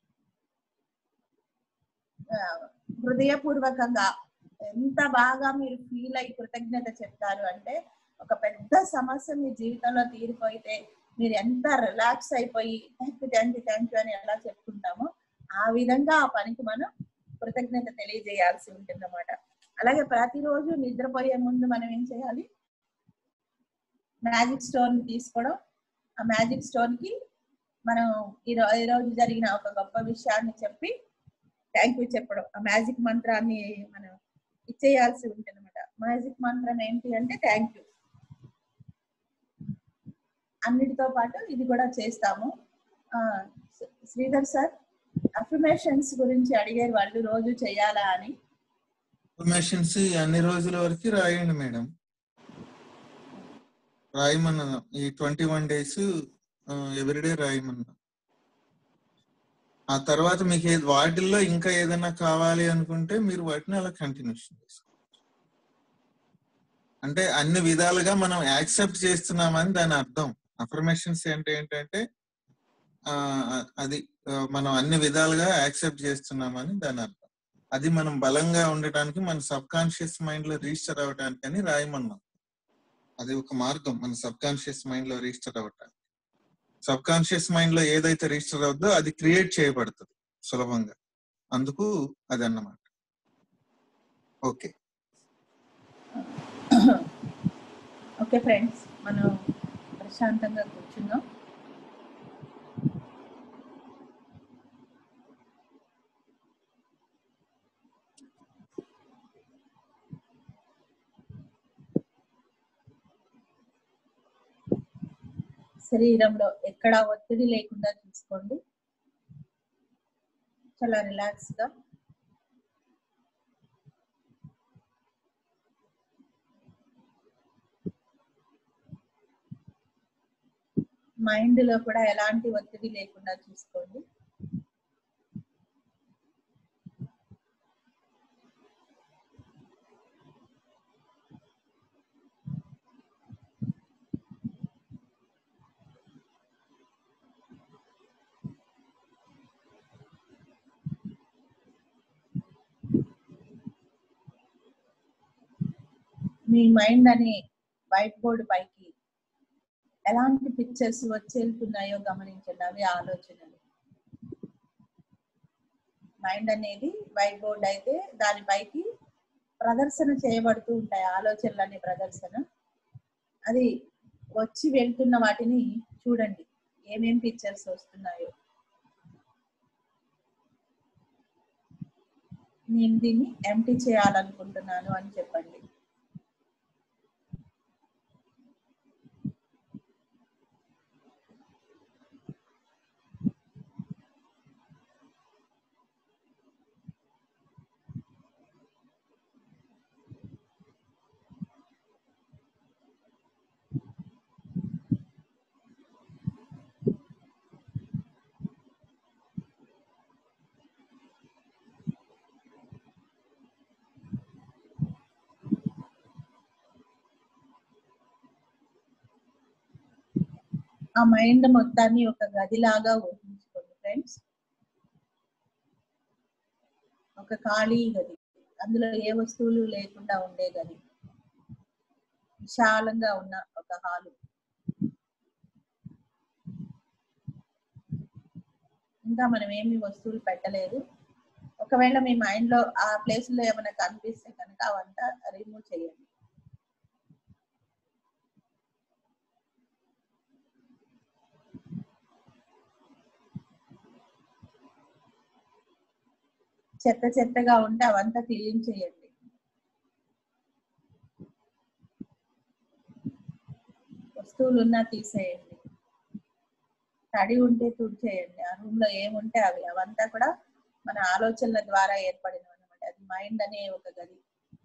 ఆ, హృదయపూర్వకంగా ఎంత బాగా మీరు ఫీల్ అయి కృతజ్ఞత చెప్తారు అంటే ఒక పెద్ద సమస్య మీ జీవితంలో తీరిపోయితే మీరు ఎంత రిలాక్స్ అయిపోయి thank you thank you thank you అని ఎలా చెప్పుకుంటామో ఆ విధంగా ఆ పనికి మనం కృతజ్ఞత తెలియజేయాల్సి ఉంటుంది అన్నమాట అలాగే ప్రతిరోజు నిద్రపోయే ముందు మనం ఏం చేయాలి మ్యాజిక్ స్టోన్ తీసుకోవడం ఆ మ్యాజిక్ స్టోన్ కి మనం ఈ రో- ఈ రోజు జరిగిన ఒక గొప్ప విషయాన్ని చెప్పి థ్యాంక్ యూ చెప్పడం ఆ మ్యాజిక్ మంత్రాన్ని మనం ఇచ్చేయాల్సి ఉంటుంది అనమాట మ్యాజిక్ మంత్రం ఏంటి అంటే థ్యాంక్ యూ అన్నిటితో పాటు ఇది కూడా చేస్తాము ఆ, శ్రీ- శ్రీధర్ సార్ అఫర్మేషన్స్ గురించి అడిగారు వాళ్ళు రోజు చేయాలా అని ఇన్ఫర్మేషన్స్ అన్ని రోజుల వరకు రాయండి మేడం రాయమన్నా ఈ ట్వంటీ వన్ డేస్ ఎవ్రీడే రాయమన్నా ఆ తర్వాత మీకు ఏది వాటిల్లో ఇంకా ఏదైనా కావాలి అనుకుంటే మీరు వాటిని అలా కంటిన్యూషన్ చేసుకోవచ్చు అంటే అన్ని విధాలుగా మనం యాక్సెప్ట్ చేస్తున్నామని దాని అర్థం అఫర్మేషన్స్ అంటే ఏంటంటే ఆ, అది ఆ, మనం అన్ని విధాలుగా యాక్సెప్ట్ చేస్తున్నామని దాని అర్థం అది మనం బలంగా ఉండటానికి మన సబ్ కాన్షియస్ మైండ్ లో రిజిస్టర్ అవ్వటానికి అని రాయమన్నాం అది ఒక మార్గం మన సబ్ కాన్షియస్ మైండ్ లో రిజిస్టర్ అవ్వటానికి సబ్ కాన్షియస్ మైండ్ లో ఏదైతే రిజిస్టర్ అవుద్దో అది క్రియేట్ చేయబడుతుంది సులభంగా అందుకు అది అన్నమాట ఓకే ఓకే ఫ్రెండ్స్ మనం ప్రశాంతంగా కూర్చుందాం శరీరంలో ఎక్కడా ఒత్తిడి లేకుండా చూసుకోండి చాలా రిలాక్స్ గా మైండ్ లో కూడా ఎలాంటి ఒత్తిడి లేకుండా చూసుకోండి మీ మైండ్ అనే వైట్ బోర్డ్ పైకి ఎలాంటి పిక్చర్స్ వచ్చేళ్తున్నాయో గమనించండి అవి ఆలోచనలు మైండ్ అనేది వైట్ బోర్డ్ అయితే దానిపైకి ప్రదర్శన చేయబడుతూ ఉంటాయి ఆలోచనలు అనే ప్రదర్శన అది వచ్చి వెళ్తున్న వాటిని చూడండి ఏమేం పిక్చర్స్ వస్తున్నాయో నేను దీన్ని ఎంటీ చేయాలనుకుంటున్నాను అని చెప్పండి ఆ మైండ్ మొత్తాన్ని ఒక గదిలాగా ఊహించుకోండి ఫ్రెండ్స్ ఒక ఖాళీ గది అందులో ఏ వస్తువులు లేకుండా ఉండే గది విశాలంగా ఉన్న ఒక హాలు ఇంకా మనం ఏమి వస్తువులు పెట్టలేదు ఒకవేళ మీ మైండ్ లో ఆ ప్లేస్ లో ఏమైనా కనిపిస్తే కనుక అవంతా రిమూవ్ చేయండి చెత్త చెత్తగా ఉంటే అవంతా క్లీన్ చేయండి వస్తువులు ఉన్నా తీసేయండి తడి ఉంటే తుడిచేయండి ఆ రూమ్ లో ఏముంటే అవి అవంతా కూడా మన ఆలోచనల ద్వారా ఏర్పడినవి అనమాట అది మైండ్ అనే ఒక గది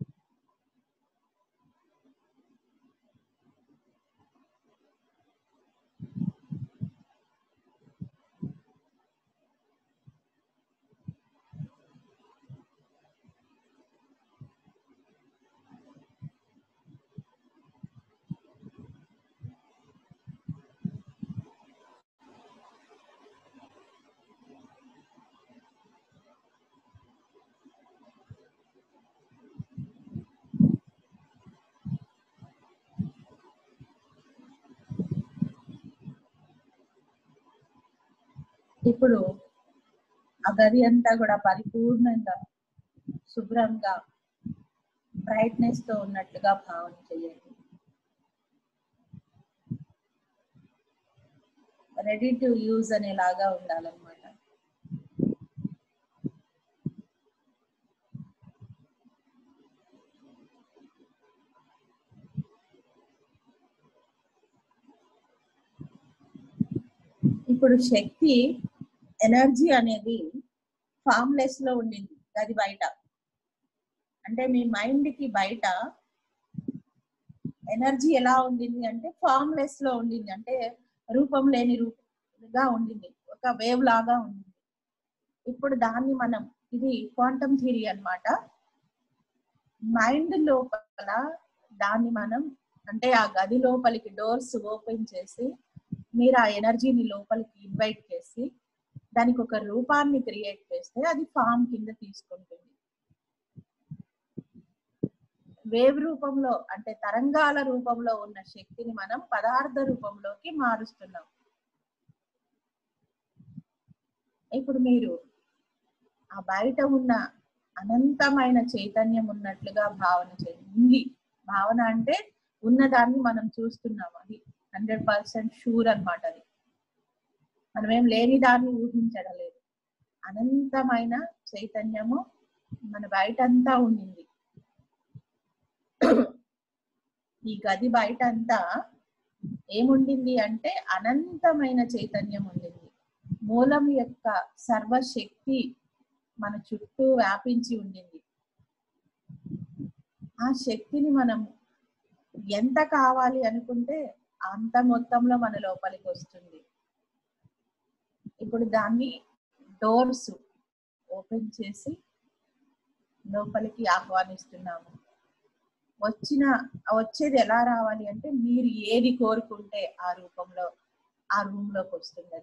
ఇప్పుడు ఆ గది అంతా కూడా పరిపూర్ణంగా శుభ్రంగా బ్రైట్నెస్ తో ఉన్నట్లుగా భావన చేయండి రెడీ టు యూజ్ అనేలాగా ఉండాలన్నమాట ఇప్పుడు శక్తి ఎనర్జీ అనేది ఫామ్లెస్ లో ఉండింది అది బయట అంటే మీ మైండ్ కి బయట ఎనర్జీ ఎలా ఉండింది అంటే ఫామ్లెస్ లో ఉండింది అంటే రూపం లేని రూపంగా ఉండింది ఒక వేవ్ లాగా ఉండింది ఇప్పుడు దాన్ని మనం ఇది క్వాంటమ్ థియరీ అన్నమాట మైండ్ లోపల దాన్ని మనం అంటే ఆ గది లోపలికి డోర్స్ ఓపెన్ చేసి మీరు ఆ ఎనర్జీని లోపలికి ఇన్వైట్ చేసి దానికి ఒక రూపాన్ని క్రియేట్ చేస్తే అది ఫామ్ కింద తీసుకుంటుంది వేవ్ రూపంలో అంటే తరంగాల రూపంలో ఉన్న శక్తిని మనం పదార్థ రూపంలోకి మారుస్తున్నాం ఇప్పుడు మీరు ఆ బయట ఉన్న అనంతమైన చైతన్యం ఉన్నట్లుగా భావన చేయండి ఉంది భావన అంటే ఉన్నదాన్ని మనం చూస్తున్నాం అది హండ్రెడ్ పర్సెంట్ షూర్ అనమాట అది మనం ఏం లేని దాన్ని ఊహించడం లేదు అనంతమైన చైతన్యము మన బయట అంతా ఉండింది ఈ గది బయట అంతా ఏముండింది అంటే అనంతమైన చైతన్యం ఉండింది మూలం యొక్క సర్వశక్తి మన చుట్టూ వ్యాపించి ఉండింది ఆ శక్తిని మనం ఎంత కావాలి అనుకుంటే అంత మొత్తంలో మన లోపలికి వస్తుంది ఇప్పుడు దాన్ని డోర్స్ ఓపెన్ చేసి లోపలికి ఆహ్వానిస్తున్నాము వచ్చిన వచ్చేది ఎలా రావాలి అంటే మీరు ఏది కోరుకుంటే ఆ రూపంలో ఆ రూమ్ లోకి వస్తుంది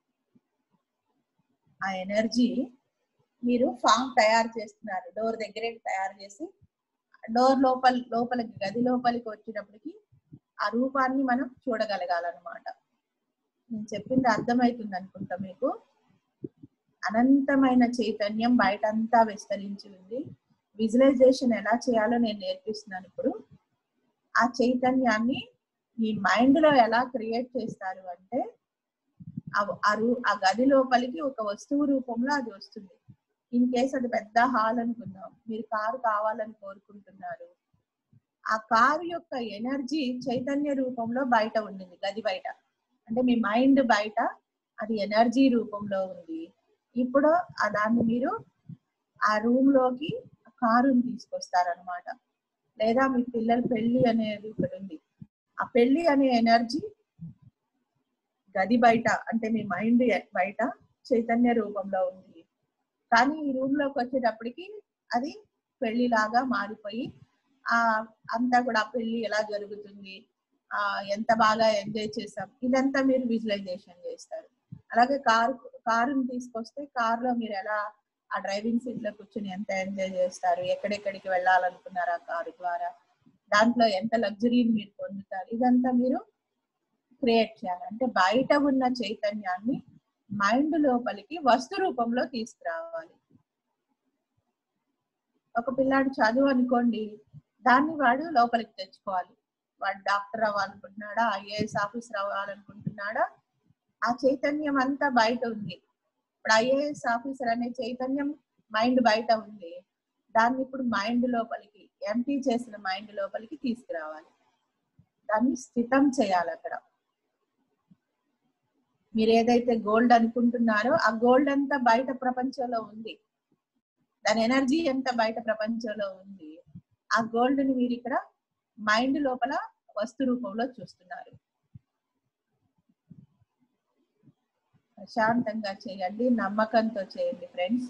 ఆ ఎనర్జీ మీరు ఫామ్ తయారు చేస్తున్నారు డోర్ దగ్గరే తయారు చేసి డోర్ లోపల లోపలికి గది లోపలికి వచ్చినప్పటికి ఆ రూపాన్ని మనం చూడగలగాలన్నమాట నేను చెప్పింది అర్థమవుతుంది అనుకుంటా మీకు అనంతమైన చైతన్యం బయటంతా విస్తరించి ఉంది విజువలైజేషన్ ఎలా చేయాలో నేను నేర్పిస్తున్నాను ఇప్పుడు ఆ చైతన్యాన్ని మీ మైండ్ లో ఎలా క్రియేట్ చేస్తారు అంటే ఆ- ఆ రూ- ఆ గది లోపలికి ఒక వస్తువు రూపంలో అది వస్తుంది ఇన్ కేస్ అది పెద్ద హాల్ అనుకుందాం మీరు కారు కావాలని కోరుకుంటున్నారు ఆ కారు యొక్క ఎనర్జీ చైతన్య రూపంలో బయట ఉండింది గది బయట అంటే మీ మైండ్ బయట అది ఎనర్జీ రూపంలో ఉంది ఇప్పుడు ఆ దాన్ని మీరు ఆ రూమ్ లోకి కారుని తీసుకొస్తారనమాట లేదా మీ పిల్లల పెళ్లి అనేది ఒకటి ఉంది ఆ పెళ్లి అనే ఎనర్జీ గది బయట అంటే మీ మైండ్ బయట చైతన్య రూపంలో ఉంది కానీ ఈ రూమ్ లోకి వచ్చేటప్పటికి అది పెళ్లిలాగా మారిపోయి ఆ అంతా కూడా ఆ పెళ్లి ఎలా జరుగుతుంది ఆ ఎంత బాగా ఎంజాయ్ చేసాం ఇదంతా మీరు విజువలైజేషన్ చేస్తారు అలాగే కారు కారుని తీసుకొస్తే కారులో మీరు ఎలా ఆ డ్రైవింగ్ సీట్ లో కూర్చొని ఎంత ఎంజాయ్ చేస్తారు ఎక్కడెక్కడికి వెళ్ళాలనుకున్నారు ఆ కారు ద్వారా దాంట్లో ఎంత లగ్జరీని మీరు పొందుతారు ఇదంతా మీరు క్రియేట్ చేయాలి అంటే బయట ఉన్న చైతన్యాన్ని మైండ్ లోపలికి వస్తు రూపంలో తీసుకురావాలి ఒక పిల్లాడు చదువు అనుకోండి దాన్ని వాడు లోపలికి తెచ్చుకోవాలి వాడు డాక్టర్ అవ్వాలనుకుంటున్నాడా ఐఏఎస్ ఆఫీసర్ అవ్వాలనుకుంటున్నాడా ఆ చైతన్యం అంతా బయట ఉంది ఇప్పుడు ఐఏఎస్ ఆఫీసర్ అనే చైతన్యం మైండ్ బయట ఉంది దాన్ని ఇప్పుడు మైండ్ లోపలికి ఎంటీ చేసిన మైండ్ లోపలికి తీసుకురావాలి దాన్ని స్థితం చేయాలి అక్కడ మీరు ఏదైతే గోల్డ్ అనుకుంటున్నారో ఆ గోల్డ్ అంతా బయట ప్రపంచంలో ఉంది దాని ఎనర్జీ ఎంత బయట ప్రపంచంలో ఉంది ఆ గోల్డ్ ని మీరు ఇక్కడ మైండ్ లోపల వస్తు రూపంలో చూస్తున్నారు ప్రశాంతంగా చేయండి నమ్మకంతో చేయండి ఫ్రెండ్స్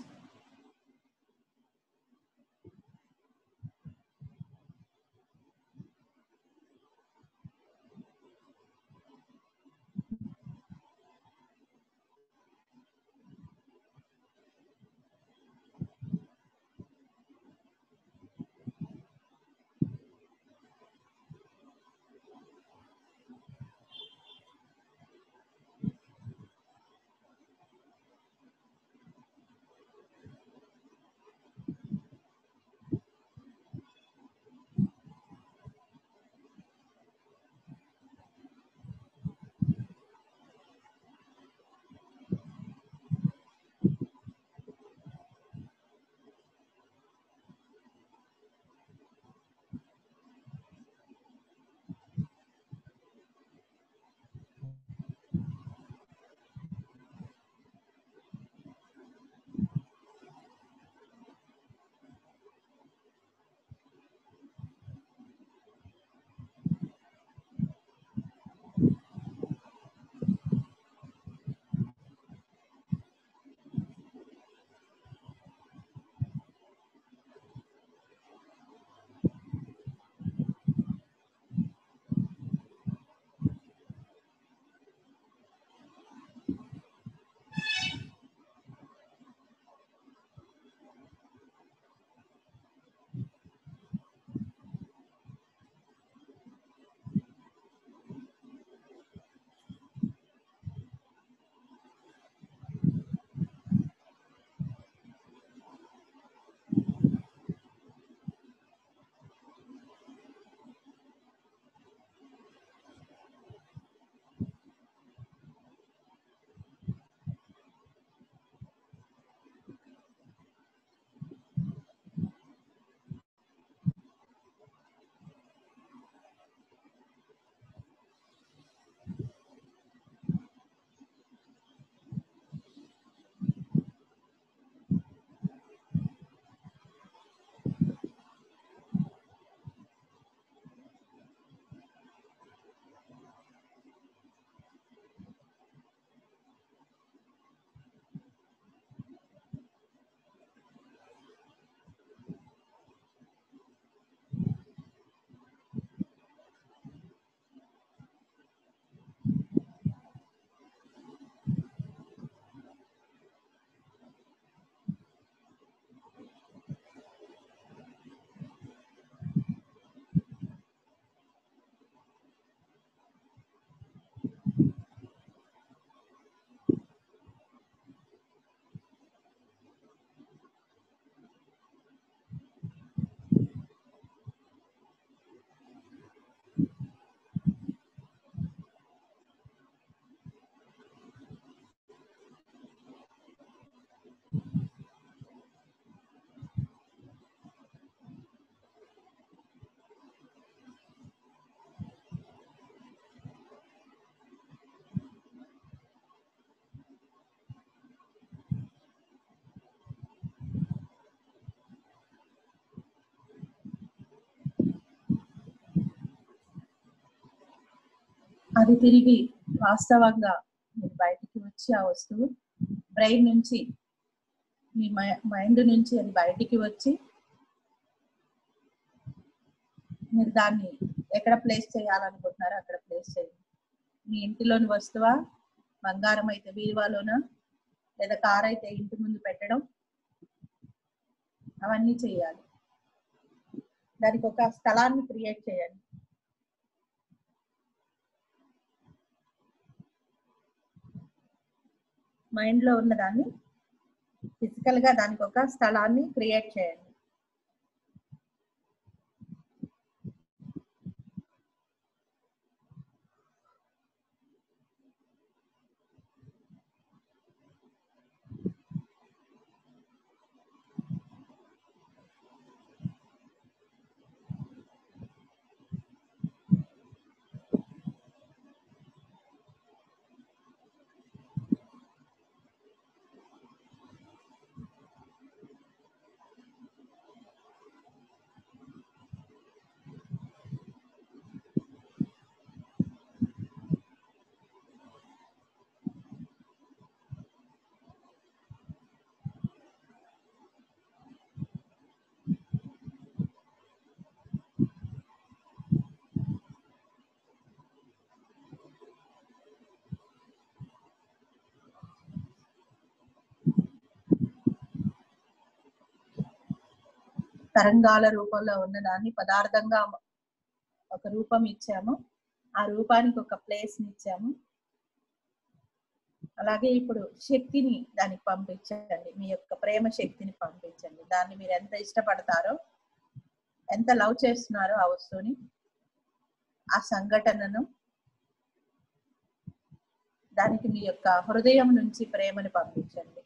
అది తిరిగి వాస్తవంగా మీరు బయటికి వచ్చి ఆ వస్తువు బ్రెయిన్ నుంచి మీ మైండ్ నుంచి అది బయటికి వచ్చి మీరు దాన్ని ఎక్కడ ప్లేస్ చేయాలనుకుంటున్నారో అక్కడ ప్లేస్ చేయండి మీ ఇంటిలోని వస్తువా బంగారం అయితే బీరువాలోనా లేదా కార్ అయితే ఇంటి ముందు పెట్టడం అవన్నీ చేయాలి దానికి ఒక స్థలాన్ని క్రియేట్ చేయండి మైండ్ లో ఉన్నదాన్ని ఫిజికల్ గా దానికి ఒక స్థలాన్ని క్రియేట్ చేయండి తరంగాల రూపంలో ఉన్నదాన్ని పదార్థంగా ఒక రూపం ఇచ్చాము ఆ రూపానికి ఒక ప్లేస్ ఇచ్చాము అలాగే ఇప్పుడు శక్తిని దానికి పంపించండి మీ యొక్క ప్రేమ శక్తిని పంపించండి దాన్ని మీరు ఎంత ఇష్టపడతారో ఎంత లవ్ చేస్తున్నారో ఆ వస్తువుని ఆ సంఘటనను దానికి మీ యొక్క హృదయం నుంచి ప్రేమని పంపించండి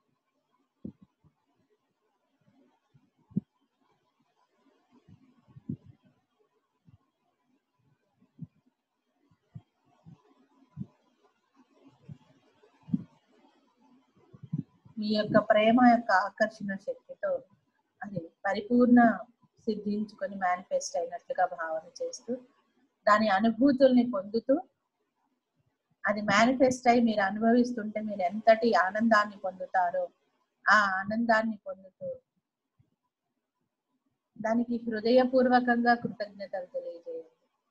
మీ యొక్క ప్రేమ యొక్క ఆకర్షణ శక్తితో అది పరిపూర్ణ సిద్ధించుకొని మేనిఫెస్ట్ అయినట్లుగా భావన చేస్తూ దాని అనుభూతుల్ని పొందుతూ అది మేనిఫెస్ట్ అయి మీరు అనుభవిస్తుంటే మీరు ఎంతటి ఆనందాన్ని పొందుతారో ఆ ఆనందాన్ని పొందుతూ దానికి హృదయపూర్వకంగా కృతజ్ఞతలు తెలియజేయండి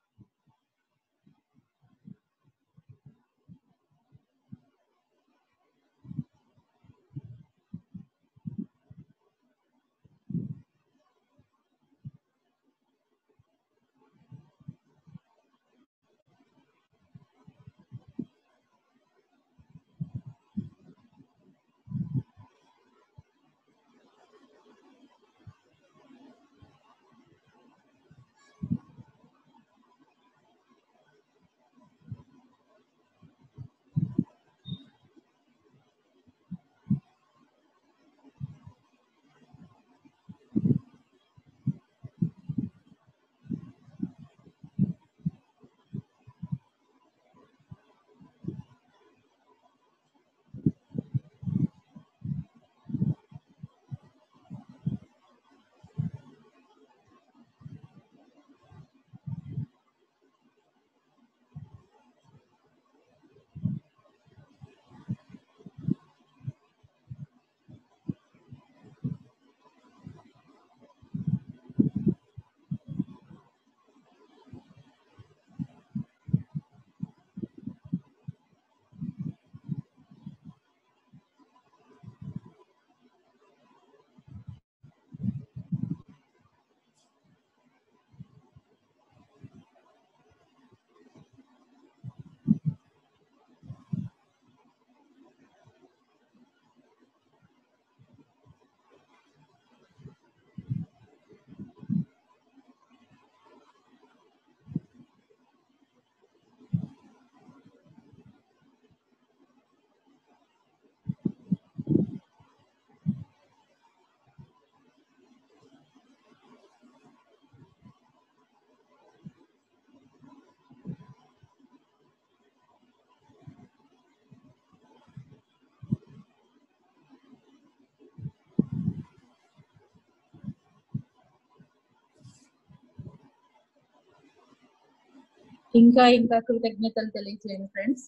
ఇంకా ఇంకా కృతజ్ఞతలు తెలియజేయండి ఫ్రెండ్స్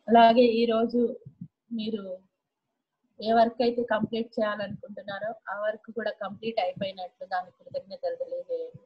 అలాగే ఈ రోజు మీరు ఏ వర్క్ అయితే కంప్లీట్ చేయాలనుకుంటున్నారో ఆ వర్క్ కూడా కంప్లీట్ అయిపోయినట్లు దానికి కృతజ్ఞతలు తెలియజేయండి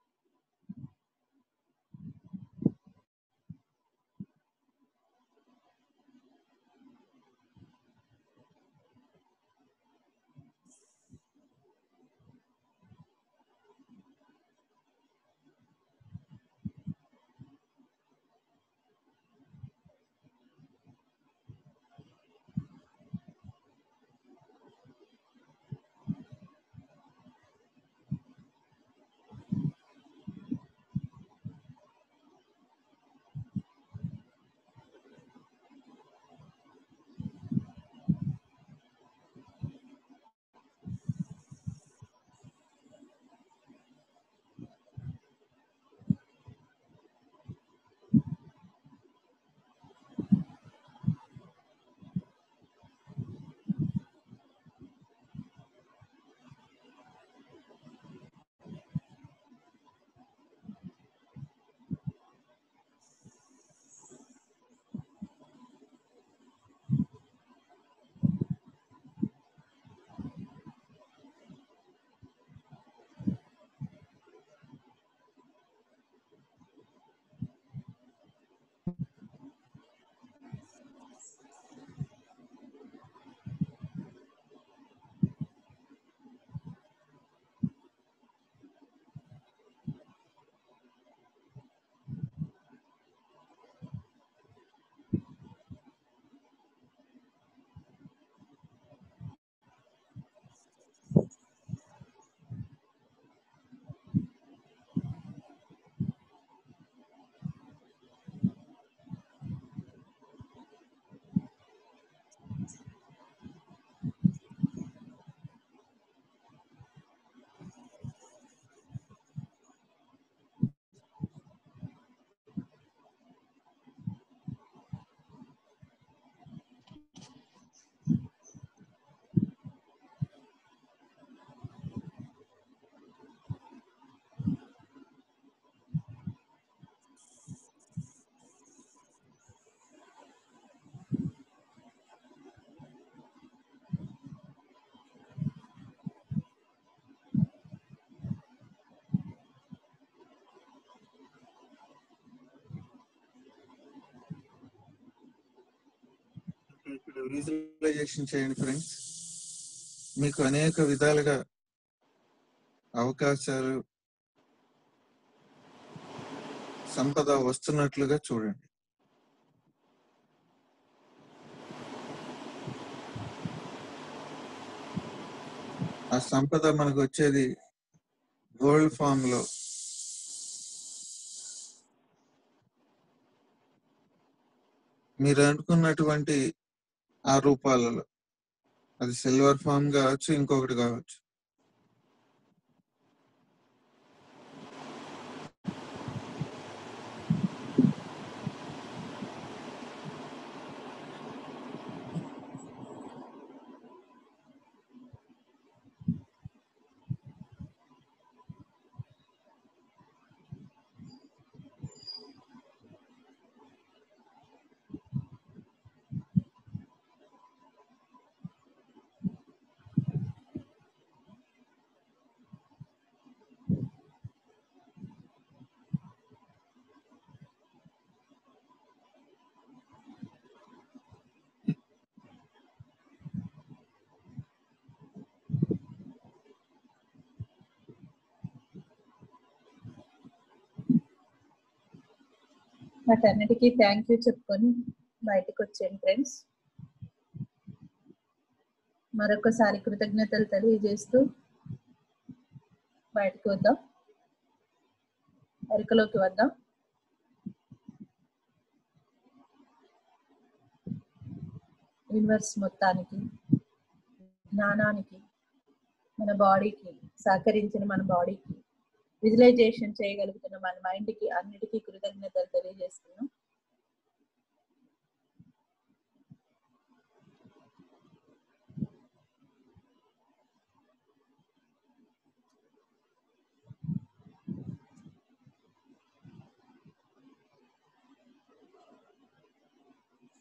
ఇప్పుడు విజువలైజేషన్ చేయండి ఫ్రెండ్స్ మీకు అనేక విధాలుగా అవకాశాలు సంపద వస్తున్నట్లుగా చూడండి ఆ సంపద మనకు వచ్చేది గోల్డ్ ఫామ్ లో మీరు అనుకున్నటువంటి ఆ రూపాలలో అది సిల్వర్ ఫామ్ కావచ్చు ఇంకొకటి కావచ్చు వాటన్నిటికీ థ్యాంక్ యూ చెప్పుకొని బయటకు వచ్చాను ఫ్రెండ్స్ మరొకసారి కృతజ్ఞతలు తెలియజేస్తూ బయటకు వద్దాం ఎరుకలోకి వద్దాం యూనివర్స్ మొత్తానికి జ్ఞానానికి మన బాడీకి సహకరించిన మన బాడీకి విజువలైజేషన్ చేయగలుగుతున్న మన మైండ్కి అన్నిటికీ కృతజ్ఞతలు తెలియజేస్తున్నాం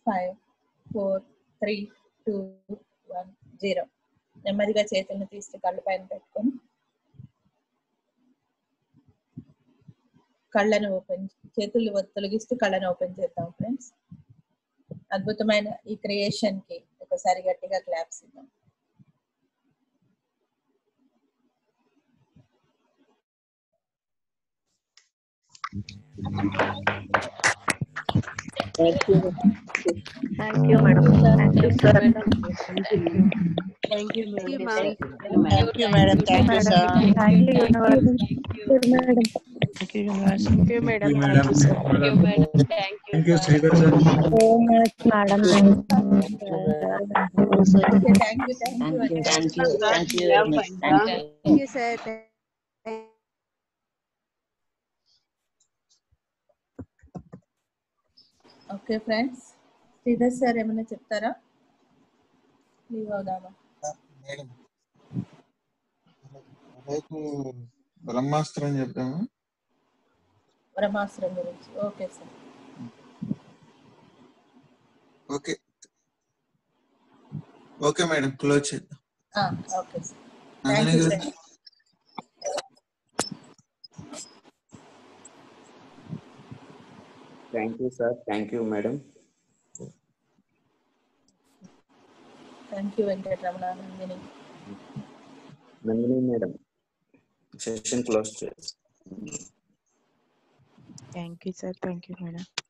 five four three two one zero నెమ్మదిగా చేతులను తీస్తే కళ్ళు పైన పెట్టుకొని కళ్ళను ఓపెన్ చేతులు తొలగిస్తూ కళ్ళను ఓపెన్ చేద్దాం ఫ్రెండ్స్ అద్భుతమైన ఈ క్రియేషన్ కి ఒకసారి గట్టిగా క్లాప్స్ ఇద్దాం Thank you, madam. Thank you, sir. Thank you, Thank you, madam. ma'am. Thank you, madam. Thank you, sir. Thank you, university. Thank you, university. Thank you, madam. Thank you, sir. Thank you, madam. Thank you, Thank you, sir. Sridhar sir. So much, madam. Thank you. Okay thank you thank you Thank you, thank you very much. Thank you. Thank you, sir. Okay friends Sridhar sir ఏమైనా చెప్తారా leave అవుదామా madam రేపు బ్రహ్మాస్త్రం చెప్దామా బ్రహ్మాస్త్రం గురించి okay sir okay okay madam close చేద్దాం okay sir thank you అందుకని friends thank you sir thank you madam thank you Venkataramana Nandini Nandini madam session close చేసి Thank you, sir. Thank you, madam.